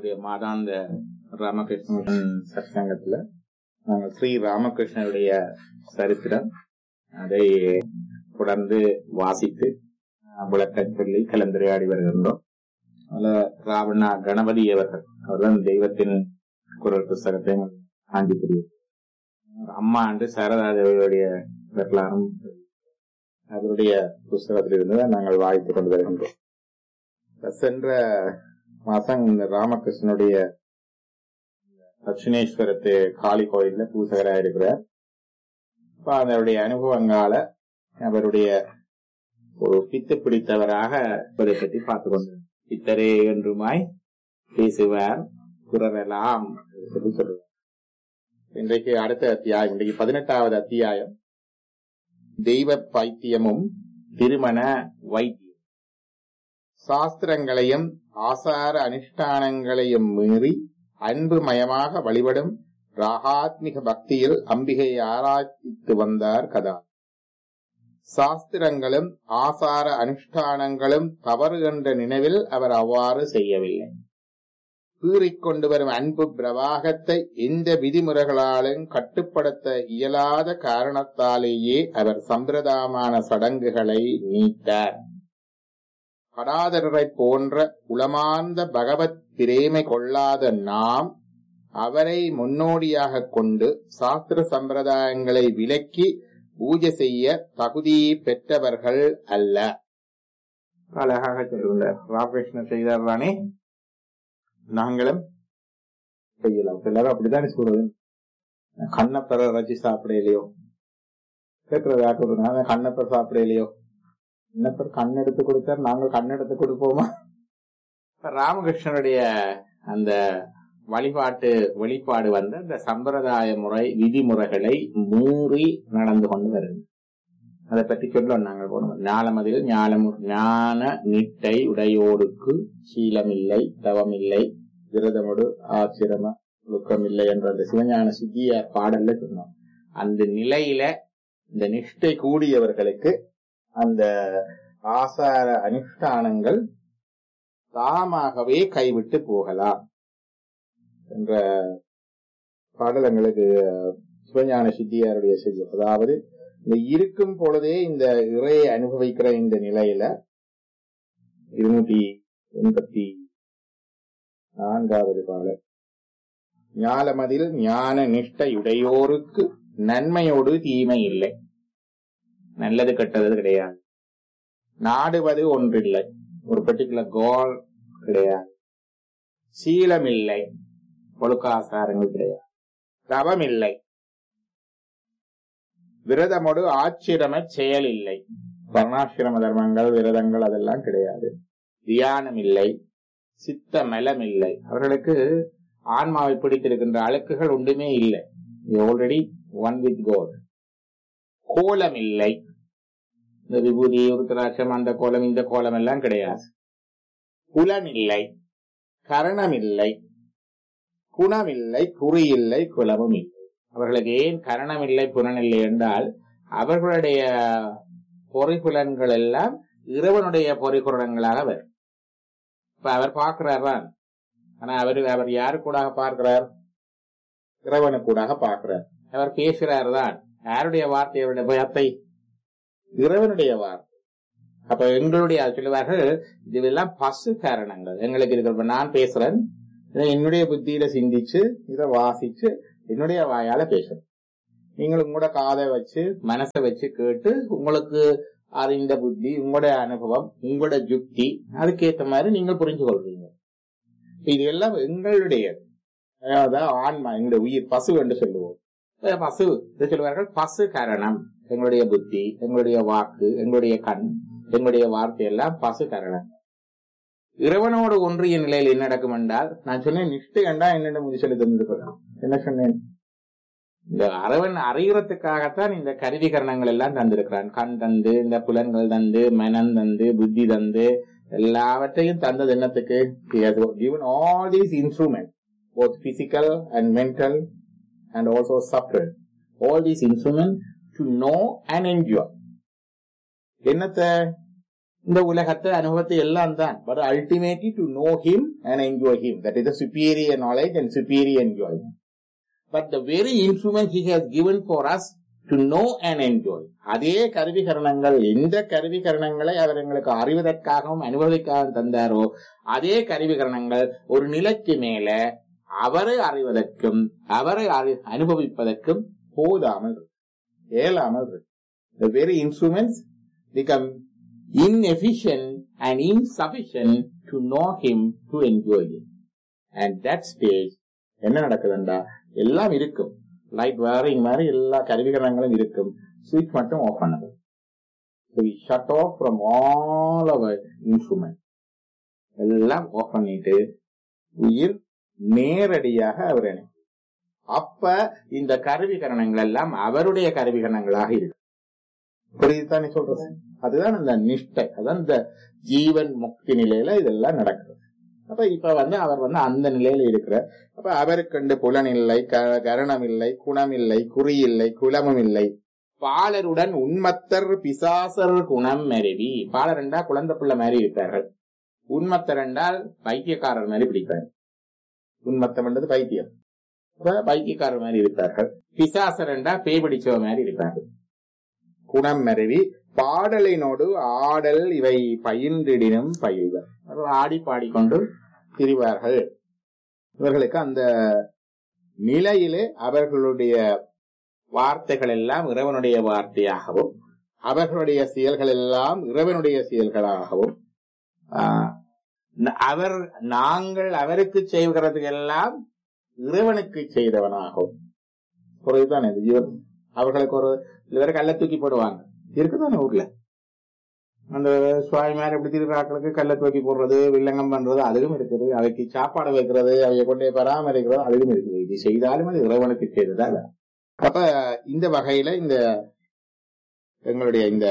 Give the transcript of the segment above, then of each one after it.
எங்களுடைய மாதாந்த ராமகிருஷ்ணன் சத்சங்கத்துல நாங்கள் ஸ்ரீ ராமகிருஷ்ணனுடைய சரித்திரம் அதை தொடர்ந்து வாசித்து அஹ், விளக்கச் சொல்லி கலந்துரையாடி வருகின்றோம் அதுல ராவணா கணபதி அவர்கள் அவர்தான் தெய்வத்தின் குரல் புஸ்தகத்தை காஞ்சி புரியும் அம்மா என்று சாரதா தேவியுடைய வரலாறும் அவருடைய புஸ்தகத்திலிருந்து தான் நாங்கள் வாய்த்து கொண்டு வருகின்றோம் சென்ற மாசம் இந்த ராமகிருஷ்ணனுடைய தட்சிணேஸ்வரத்து காளி கோயில்ல பூசகரா இருக்கிறார் அப்ப அதனுடைய அனுபவங்கால அவருடைய ஒரு பித்து பிடித்தவராக இதை பற்றி பார்த்து கொண்டு பித்தரே என்றுமாய் பேசுவார் குரவெல்லாம் சொல்லி சொல்லுவார் இன்றைக்கு அடுத்த அத்தியாயம் இன்றைக்கு பதினெட்டாவது அத்தியாயம் தெய்வ பைத்தியமும் திருமண வைத்தியம் சாஸ்திரங்களையும் ஆசார அனுஷ்டானங்களையும் மீறி அன்பு மயமாக வழிபடும் ராகாத்மிக பக்தியில் அம்பிகையை ஆராய்த்து வந்தார் கதா சாஸ்திரங்களும் ஆசார அனுஷ்டானங்களும் தவறு என்ற நினைவில் அவர் அவ்வாறு செய்யவில்லை பீறிக்கொண்டு வரும் அன்பு பிரவாகத்தை எந்த விதிமுறைகளாலும் கட்டுப்படுத்த இயலாத காரணத்தாலேயே அவர் சம்பிரதாயமான சடங்குகளை நீத்தார் கடாதரரை போன்ற உளமார்ந்த பகவத் பிரேமை கொள்ளாத நாம் அவரை முன்னோடியாக கொண்டு சாஸ்திர சம்பிரதாயங்களை விலக்கி பூஜை செய்ய தகுதி பெற்றவர்கள் அல்ல அழகாக சொல்லுகிறார் ராமகிருஷ்ணன் செய்தார் தானே நாங்களும் செய்யலாம் எல்லாரும் அப்படித்தானே சொல்றது கண்ணப்பரை ரச்சி சாப்பிடலையோ கேட்கறது யாருக்கு கண்ணப்பர் சாப்பிடலையோ என்னப்பர் கண் எடுத்து கொடுத்தார் நாங்கள் கண் எடுத்து கொடுப்போமா ராமகிருஷ்ணனுடைய அந்த வழிபாட்டு வெளிப்பாடு வந்து அந்த சம்பிரதாய முறை விதிமுறைகளை மீறி நடந்து கொண்டு வருது அதை பற்றி சொல்லணும் நாங்கள் போனோம் ஞானமதில் ஞானம் ஞான நிட்டை உடையோருக்கு சீலமில்லை தவமில்லை விரதமோடு ஆசிரம ஒழுக்கமில்லை என்ற அந்த சிவஞான சித்திய பாடல்ல சொன்னோம் அந்த நிலையில இந்த நிஷ்டை கூடியவர்களுக்கு அந்த ஆசார அனுஷ்டானங்கள் தாமாகவே கைவிட்டு போகலாம் என்ற பாடல் எங்களுக்கு சிவஞான சித்தியாருடைய செய்தி அதாவது இந்த இருக்கும் பொழுதே இந்த இறையை அனுபவிக்கிற இந்த நிலையில இருநூற்றி எண்பத்தி நான்காவது பாடல் ஞாலமதில் ஞான நிஷ்டையுடையோருக்கு நன்மையோடு தீமை இல்லை நல்லது கெட்டது கிடையாது நாடுவது ஒன்றில்லை ஒரு பர்டிகுலர் கோல் கிடையாது சீலம் இல்லை ஒழுக்காசாரங்கள் கிடையாது தவம் இல்லை விரதமோடு ஆச்சிரம செயல் இல்லை வர்ணாசிரம தர்மங்கள் விரதங்கள் அதெல்லாம் கிடையாது தியானம் இல்லை சித்த மலம் இல்லை அவர்களுக்கு ஆன்மாவை பிடித்திருக்கின்ற அழுக்குகள் ஒன்றுமே இல்லை ஆல்ரெடி ஒன் வித் கோட் கோலம் இல்லை இந்த விபூதி உருத்தராட்சம் அந்த கோலம் இந்த கோலம் எல்லாம் கிடையாது புலன் இல்லை கரணம் இல்லை குணம் இல்லை குறி இல்லை குலமும் இல்லை அவர்களுக்கு ஏன் கரணம் இல்லை புலன் இல்லை என்றால் அவர்களுடைய பொறிப்புலன்கள் எல்லாம் இறைவனுடைய பொறிப்புலன்களாக வரும் இப்ப அவர் பார்க்கிறார் தான் ஆனா அவர் அவர் யாரு கூட பார்க்கிறார் இறைவனு கூட பார்க்கிறார் அவர் பேசுறார் தான் யாருடைய வார்த்தை அவருடைய பயத்தை இறைவனுடைய வார்த்தை அப்ப எங்களுடைய அது சொல்லுவார்கள் இதெல்லாம் பசு காரணங்கள் எங்களுக்கு இருக்கிற நான் பேசுறேன் இதை என்னுடைய புத்தியில சிந்திச்சு இதை வாசிச்சு என்னுடைய வாயால பேசுறேன் நீங்கள் உங்களோட காதை வச்சு மனசை வச்சு கேட்டு உங்களுக்கு அறிந்த புத்தி உங்களுடைய அனுபவம் உங்களோட யுக்தி அதுக்கேற்ற மாதிரி நீங்கள் புரிஞ்சு கொள்றீங்க இது எல்லாம் எங்களுடையது அதாவது ஆன்மா எங்களுடைய உயிர் பசு என்று சொல்லுவோம் அஹ் பசு இது சொல்லுவார்கள் பசு கரணம் எங்களுடைய புத்தி எங்களுடைய வாக்கு எங்களுடைய கண் எங்களுடைய வார்த்தை எல்லாம் பசு கரணம் இறைவனோடு ஒன்றிய நிலையில் என்ன நடக்கும் என்றால் நான் சொன்னேன் நிஷ்டை என்றா என்னென்ன முதி சொல்லி தந்திருக்கிறேன் என்ன சொன்னேன் இந்த அரவன் அறிகிறதுக்காகத்தான் இந்த கருவிகரணங்கள் எல்லாம் தந்திருக்கிறான் கண் தந்து இந்த புலன்கள் தந்து மனம் தந்து புத்தி தந்து எல்லாவற்றையும் தந்தது என்னத்துக்கு given all these instruments both physical and mental and also subtle all these instruments to know and enjoy என்னத்த இந்த உலகத்தை அனுபவத்தை எல்லாம் தான் but ultimately to know him and enjoy him that is superior knowledge and superior enjoyment but the very instrument he has given for us to know and enjoy அதே கருவிகரணங்கள் எந்த கருவிகரணங்களை அவர் எங்களுக்கு அறிவதற்காகவும் அனுபவிக்காகவும் தந்தாரோ அதே கருவிகரணங்கள் ஒரு நிலைக்கு மேல அவரை அறிவதற்கும் அவரை அறி- அனுபவிப்பதற்கும் போதாமல் இருக்கு. இயலாமல் இருக்கு. The very instruments become inefficient and insufficient to know him, to enjoy him. And that stage என்ன நடக்குதுண்டா எல்லாம் இருக்கும் லைட் வேரிங் மாதிரி எல்லா கருவிகரணங்களும் இருக்கும் சுவிட்ச் மட்டும் ஆஃப் பண்ணது So we shut off from all our instruments. எல்லாம் ஆஃப் பண்ணிட்டு உயிர் நேரடியாக அவர் இணைக்கும். அப்ப இந்த கருவிகரணங்கள் எல்லாம் அவருடைய கருவிகரணங்களாக இருக்கு புரியுதுதானே சொல்றது அதுதான் இந்த நிஷ்டை அதான் இந்த ஜீவன் முக்தி நிலையில இதெல்லாம் நடக்குது அப்ப இப்ப வந்து அவர் வந்து அந்த நிலையில இருக்கிற அப்ப அவருக்கண்டு புலன் இல்லை க- கரணம் இல்லை குணம் இல்லை குறி இல்லை குலமும் இல்லை பாலருடன் உண்மத்தர் பிசாசர் குணம் மருவி பாலர் என்றால் குழந்தை பிள்ளை மாதிரி இருப்பார்கள் உண்மத்தர் என்றால் பைத்தியக்காரர் மாதிரி பிடிப்பார் உண்மத்தம் என்றது பைத்தியம் அப்ப பைத்தியக்காரர் மாதிரி இருப்பார்கள் பிசாசர் என்றால் பேய் பிடிச்சவ மாதிரி இருப்பார்கள் குணம் மருவி பாடலினோடு ஆடல் இவை பயின்றிடினும் பயில்வர் அவர்கள் ஆடி பாடிக்கொண்டு திரிவார்கள் இவர்களுக்கு அந்த நிலையிலே அவர்களுடைய வார்த்தைகள் எல்லாம் இறைவனுடைய வார்த்தையாகவும் அவர்களுடைய செயல்கள் எல்லாம் இறைவனுடைய செயல்களாகவும் ஆஹ், ந- அவர் நாங்கள் அவருக்கு செய்கிறதுக்கெல்லாம் இறைவனுக்கு செய்தவனாகவும் புரியுதுதானே இது ஜீவன் அவர்களுக்கு ஒரு இவர் கல்ல தூக்கி போடுவாங்க இருக்குதானே ஊர்ல அந்த சுவாமி மேல எப்படி திருவிழாக்களுக்கு கல்ல தூக்கி போடுறது வில்லங்கம் பண்றது அதுவும் இருக்குது அவைக்கு சாப்பாடு வைக்கிறது அவைய கொண்டு போய் பராமரிக்கிறது அதுவும் இருக்குது இது செய்தாலும் அது இறைவனுக்கு செய்ததா இல்ல. அப்ப இந்த வகையில இந்த எங்களுடைய இந்த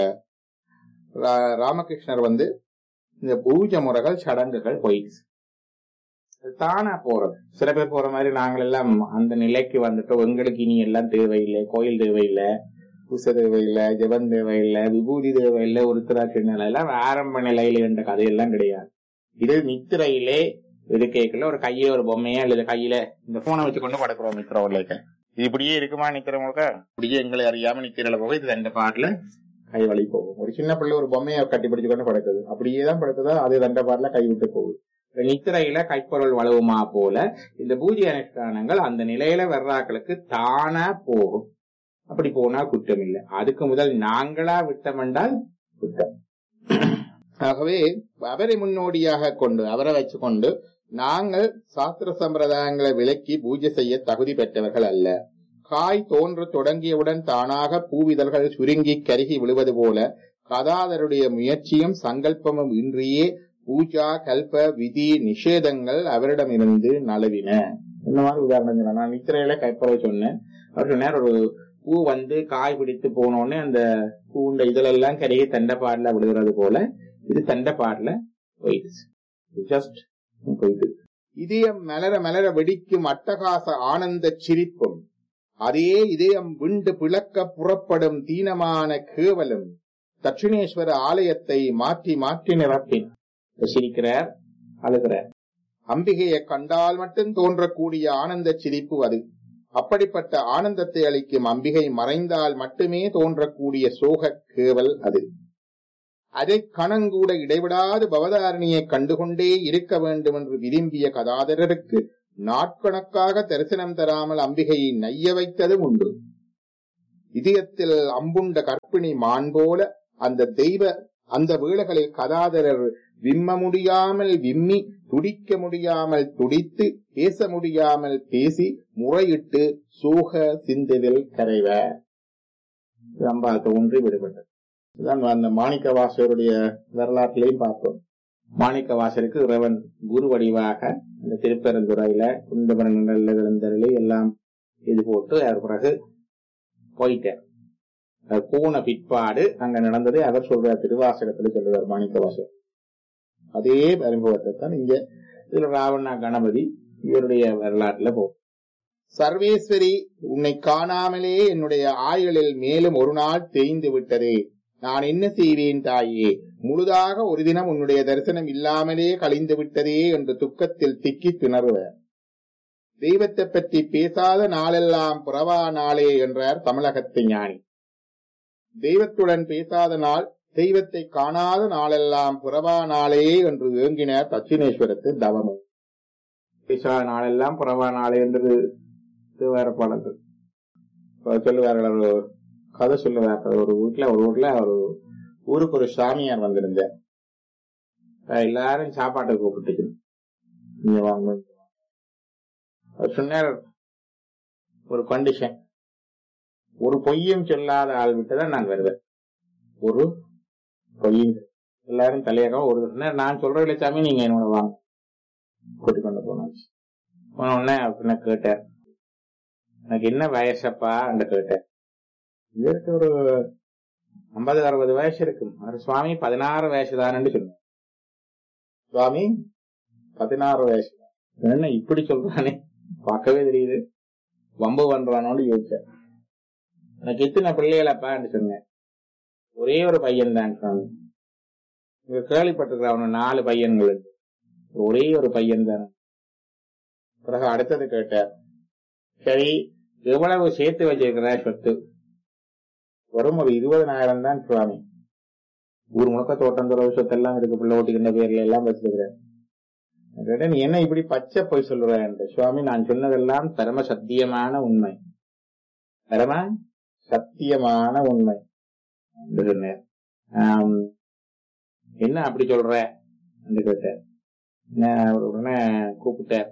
ரா- ராமகிருஷ்ணர் வந்து இந்த பூஜை முறைகள் சடங்குகள் போயிடுச்சு அது தானா போறது சில பேர் போற மாதிரி நாங்கள் எல்லாம் அந்த நிலைக்கு வந்துட்டோம் எங்களுக்கு இனி எல்லாம் தேவையில்லை கோயில் தேவையில்லை பூசை தேவையில்லை ஜெபம் தேவையில்லை விபூதி தேவையில்லை உருத்திராட்சி நிலை எல்லாம் ஆரம்ப நிலையில என்ற கதையெல்லாம் கிடையாது இது நித்திரையிலே இருக்கைக்குள்ள ஒரு கையை ஒரு பொம்மையா அல்லது கையில இந்த போனை வச்சு கொண்டு படுக்கிறோம் நித்திரவுல இது இப்படியே இருக்குமா நிக்கிறவங்களுக்கு இப்படியே எங்களை அறியாம நிக்கிறல போக இது ரெண்டு பாட்டுல கை வழி போகும் ஒரு சின்ன பிள்ளை ஒரு பொம்மையை கட்டி பிடிச்சு கொண்டு படுக்குது அப்படியே தான் படுக்குதோ அது ரெண்ட பாட்டுல கை விட்டு போகுது இந்த நித்திரையில கைப்பொருள் வளவுமா போல இந்த பூஜை அனுஷ்டானங்கள் அந்த நிலையில வர்றாக்களுக்கு தானா போகும் அப்படி போனா குற்றம் இல்லை அதுக்கு முதல் நாங்களா விட்டம் என்றால் குற்றம் ஆகவே அவரை முன்னோடியாக கொண்டு அவரை வச்சுக்கொண்டு நாங்கள் சாஸ்திர சம்பிரதாயங்களை விலக்கி பூஜை செய்ய தகுதி பெற்றவர்கள் அல்ல காய் தோன்ற தொடங்கியவுடன் தானாக பூவிதழ்கள் சுருங்கி கருகி விழுவது போல கதாதருடைய முயற்சியும் சங்கல்பமும் இன்றியே பூஜா கல்ப விதி நிஷேதங்கள் அவரிடமிருந்து நழுவின இந்த மாதிரி உதாரணம் சொன்னேன். நான் நித்திரையில கைப்பறவை சொன்னேன் அவர் சொன்னார் ஒரு பூ வந்து காய் பிடித்து போனோடனே அந்த பூண்ட இதழெல்லாம் கருகி தண்டைப்பாடுல விழுகிறது போல இது தண்டைப்பாடுல போயிடுச்சு ஜஸ்ட் போயிட்டு இதயம் மலர மலர வெடிக்கும் அட்டகாச ஆனந்த சிரிப்பும் அதே இதயம் விண்டு பிளக்க புறப்படும் தீனமான கேவலும் தட்சிணேஸ்வர ஆலயத்தை மாற்றி மாற்றி நிரப்பினார் சிரிக்கிறார் அழுகிறார் அம்பிகையை கண்டால் மட்டும் தோன்றக்கூடிய ஆனந்த சிரிப்பு அது அப்படிப்பட்ட ஆனந்தத்தை அளிக்கும் அம்பிகை மறைந்தால் மட்டுமே தோன்றக்கூடிய சோக கேவல் அது அதை கணங்கூட இடைவிடாது பவதாரணியை கண்டுகொண்டே இருக்க வேண்டும் என்று விரும்பிய கதாதரருக்கு நாட்கணக்காக தரிசனம் தராமல் அம்பிகையை நைய வைத்ததும் உண்டு இதயத்தில் அம்புண்ட கற்பிணி மான் போல அந்த தெய்வ அந்த வேளைகளில் கதாதரர் விம்ம முடியாமல் விம்மி துடிக்க முடியாமல் துடித்து பேச முடியாமல் பேசி முறையிட்டு சோக சிந்ததில் கரைவர் ரம்பா தோன்றி விடுபட்டது இதுதான் அந்த மாணிக்க வாசகருடைய வரலாற்றிலையும் பார்த்தோம் மாணிக்க வாசருக்கு இறைவன் குரு வடிவாக இந்த திருப்பெருந்துறையில குண்டபரங்கல்ல விழுந்தரிலே எல்லாம் இது போட்டு அவர் பிறகு போயிட்டார் அது போன பிற்பாடு அங்க நடந்தது அவர் சொல்றார் திருவாசகத்துல சொல்றார் மாணிக்க வாசகர் அதே அனுபவத்தை தான் இங்க இதுல ராவணா கணபதி இவருடைய வரலாற்றுல போ சர்வேஸ்வரி உன்னை காணாமலே என்னுடைய ஆயுளில் மேலும் ஒரு நாள் தேய்ந்து விட்டதே நான் என்ன செய்வேன் தாயே முழுதாக ஒரு தினம் உன்னுடைய தரிசனம் இல்லாமலே கழிந்து விட்டதே என்று துக்கத்தில் திக்கி திணறுவர் தெய்வத்தை பற்றி பேசாத நாளெல்லாம் புறவா நாளே என்றார் தமிழகத்து ஞானி தெய்வத்துடன் பேசாத நாள் தெய்வத்தை காணாத நாளெல்லாம் புறவா நாளே என்று ஏங்கினார் தட்சிணேஸ்வரத்து தவமும் பேசாத நாளெல்லாம் புறவா நாளே என்று வேற பாடல்கள் சொல்லுவார்கள் ஒரு கதை சொல்லுவார்கள் ஒரு வீட்டுல ஒரு வீட்டுல ஒரு ஊருக்கு ஒரு சாமியார் வந்திருந்தார் எல்லாரும் சாப்பாட்டுக்கு கூப்பிட்டு நீங்க வாங்க அவர் சொன்னார் ஒரு கண்டிஷன் ஒரு பொய்யும் சொல்லாத ஆள் விட்டுதான் நான் வருவேன் ஒரு பொய்யும் எல்லாரும் தலையாக ஒரு சொன்னார் நான் சொல்ற சாமி நீங்க என்னோட வாங்க கூட்டிக் கொண்டு போனாச்சு போன உடனே அப்படின்னா கேட்டார் எனக்கு என்ன வயசப்பா என்று கேட்டேன் இவருக்கு ஒரு ஐம்பது அறுபது வயசு இருக்கும் அவர் சுவாமி பதினாறு வயசு தானு சொன்னார் சுவாமி பதினாறு வயசு என்ன இப்படி சொல்றானே பார்க்கவே தெரியுது வம்பு பண்றானோன்னு யோசிச்சேன் எனக்கு எத்தனை பிள்ளைகளப்பான்னு சொன்னேன் ஒரே ஒரு பையன் தான் சுவாமி இங்க கேள்விப்பட்டிருக்கிற அவனு நாலு பையன்கள் ஒரே ஒரு பையன் தானே பிறகு அடுத்தது கேட்டார் சரி எவ்வளவு சேர்த்து வச்சிருக்கிற சொத்து வரும் ஒரு இருபதனாயிரம் தான் சுவாமி ஊர் முழுக்க தோட்டம் துறவு சொத்து எல்லாம் இருக்கு பிள்ளை ஓட்டிக்கின்ற பேர்ல எல்லாம் வச்சிருக்கிறேன் நீ என்ன இப்படி பச்சை போய் சொல்ற என்று சுவாமி நான் சொன்னதெல்லாம் பரம சத்தியமான உண்மை பரம சத்தியமான உண்மை என்று சொன்னேன் என்ன அப்படி சொல்ற என்று கேட்டார் உடனே கூப்பிட்டார்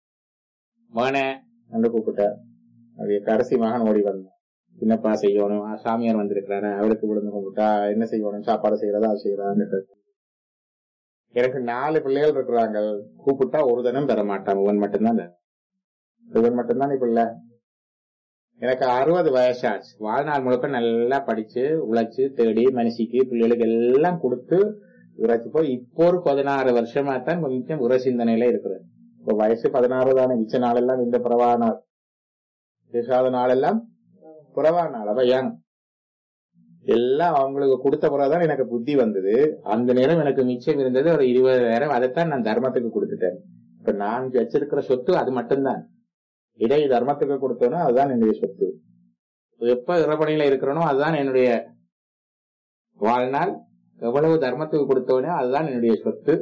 மகனே என்று கூப்பிட்டார் அது கடைசி மகன் ஓடி வந்தான் என்னப்பா செய்யணும் சாமியார் வந்திருக்கிறாரு அவருக்கு விழுந்து கும்பிட்டா என்ன செய்யணும் சாப்பாடு செய்யறதா செய்யறான்னு எனக்கு நாலு பிள்ளைகள் இருக்கிறாங்க கூப்பிட்டா ஒரு தினம் பெற மாட்டான் இவன் மட்டும்தான் இவன் மட்டும்தான் பிள்ளை எனக்கு அறுபது வயசாச்சு வாழ்நாள் முழுக்க நல்லா படிச்சு உழைச்சு தேடி மனுஷிக்கு பிள்ளைகளுக்கு எல்லாம் கொடுத்து உரைச்சு போய் இப்போ ஒரு பதினாறு வருஷமா தான் கொஞ்சம் உர சிந்தனையில இருக்கிறேன் இப்போ வயசு பதினாறு தானே மிச்ச நாளெல்லாம் இந்த பிரவா நாள் பேசாத நாளெல்லாம் புறவா நாள் அவ ஏன் எல்லாம் அவங்களுக்கு கொடுத்த பிறகுதான் எனக்கு புத்தி வந்தது அந்த நேரம் எனக்கு மிச்சம் இருந்தது ஒரு இருபதாயிரம் அதைத்தான் நான் தர்மத்துக்கு கொடுத்துட்டேன் இப்ப நான் வச்சிருக்கிற சொத்து அது மட்டும்தான் இதை தர்மத்துக்கு கொடுத்தோன்னா அதுதான் என்னுடைய சொத்து எப்ப இறப்பணியில இருக்கிறனோ அதுதான் என்னுடைய வாழ்நாள் எவ்வளவு தர்மத்துக்கு கொடுத்தவனோ அதுதான் என்னுடைய சொத்து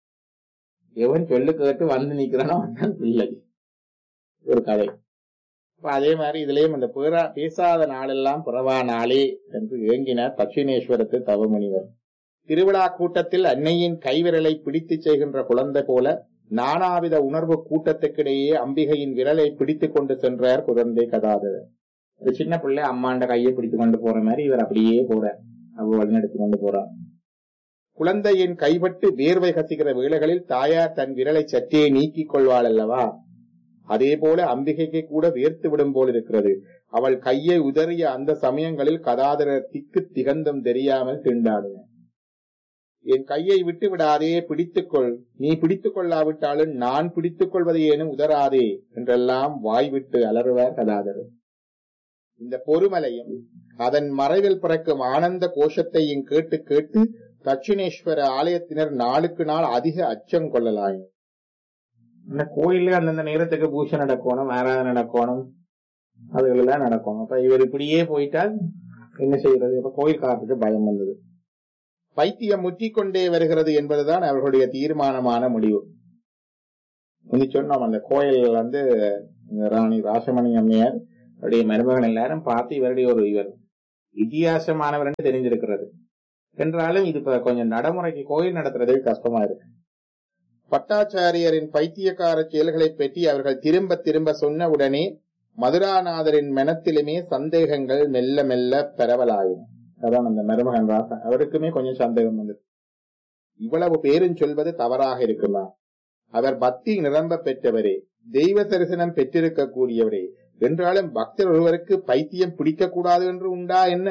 எவன் சொல்லு கேட்டு வந்து நிக்கிறானோ அவன் பிள்ளை ஒரு கதை அதே மாதிரி இதுலயும் இந்த பேசாத நாளெல்லாம் புறவா நாளே என்று ஏங்கினார் தட்சிணேஸ்வரத்து தவமுனிவர் திருவிழா கூட்டத்தில் அன்னையின் கைவிரலை பிடித்து செய்கின்ற குழந்தை போல நானாவித உணர்வு கூட்டத்துக்கிடையே அம்பிகையின் விரலை பிடித்து கொண்டு சென்றார் குழந்தை கதாதரர் ஒரு சின்ன பிள்ளை அம்மாண்ட கையை பிடித்து கொண்டு போற மாதிரி இவர் அப்படியே போறார் அவ வழிநடத்தி கொண்டு போறார் குழந்தையின் கைப்பட்டு வேர்வை கசிக்கிற வேளைகளில் தாயார் தன் விரலை சற்றே நீக்கிக் கொள்வாள் அல்லவா அதே போல அம்பிகைக்கு கூட வேர்த்து விடும் போல் இருக்கிறது அவள் கையை உதறிய அந்த சமயங்களில் கதாதரர் திக்கு திகந்தம் தெரியாமல் திண்டாடுங்க என் கையை விட்டு விடாதே பிடித்துக்கொள் நீ பிடித்துக் கொள்ளாவிட்டாலும் நான் பிடித்துக் கொள்வது ஏனும் உதராதே என்றெல்லாம் வாய்விட்டு அலறுவார் கதாதரர் இந்த பொறுமலையும் அதன் மறைவில் பிறக்கும் ஆனந்த கோஷத்தையும் கேட்டு கேட்டு தட்சிணேஸ்வர ஆலயத்தினர் நாளுக்கு நாள் அதிக அச்சம் கொள்ளலாயும் இந்த கோயில்ல அந்தந்த நேரத்துக்கு பூஜை நடக்கணும் ஆராதனை நடக்கணும் அதுகளெல்லாம் நடக்கணும் அப்ப இவர் இப்படியே போயிட்டால் என்ன செய்யறது இப்ப கோயில் காலத்துக்கு பயம் வந்தது பைத்தியம் முற்றிக்கொண்டே வருகிறது என்பதுதான் அவர்களுடைய தீர்மானமான முடிவு இன்னி சொன்னோம் அந்த கோயில் வந்து ராணி ராசமணி அம்மையார் அவருடைய மருமகன் எல்லாரும் பார்த்து இவருடைய ஒரு இவர் வித்தியாசமானவர் என்று தெரிஞ்சிருக்கிறது என்றாலும் இது இப்ப கொஞ்சம் நடைமுறைக்கு கோயில் நடத்துறது கஷ்டமா இருக்கு பட்டாச்சாரியரின் பைத்தியக்கார செயல்களை பற்றி அவர்கள் திரும்ப திரும்ப சொன்ன உடனே மதுராநாதரின் மனத்திலுமே சந்தேகங்கள் மெல்ல மெல்ல பரவலாயின அதான் அந்த மருமகன் ராசன் அவருக்குமே கொஞ்சம் சந்தேகம் வந்தது இவ்வளவு பேரும் சொல்வது தவறாக இருக்குமா அவர் பக்தி நிரம்ப பெற்றவரே தெய்வ தரிசனம் பெற்றிருக்க கூடியவரே என்றாலும் பக்தர் ஒருவருக்கு பைத்தியம் பிடிக்க கூடாது என்று உண்டா என்ன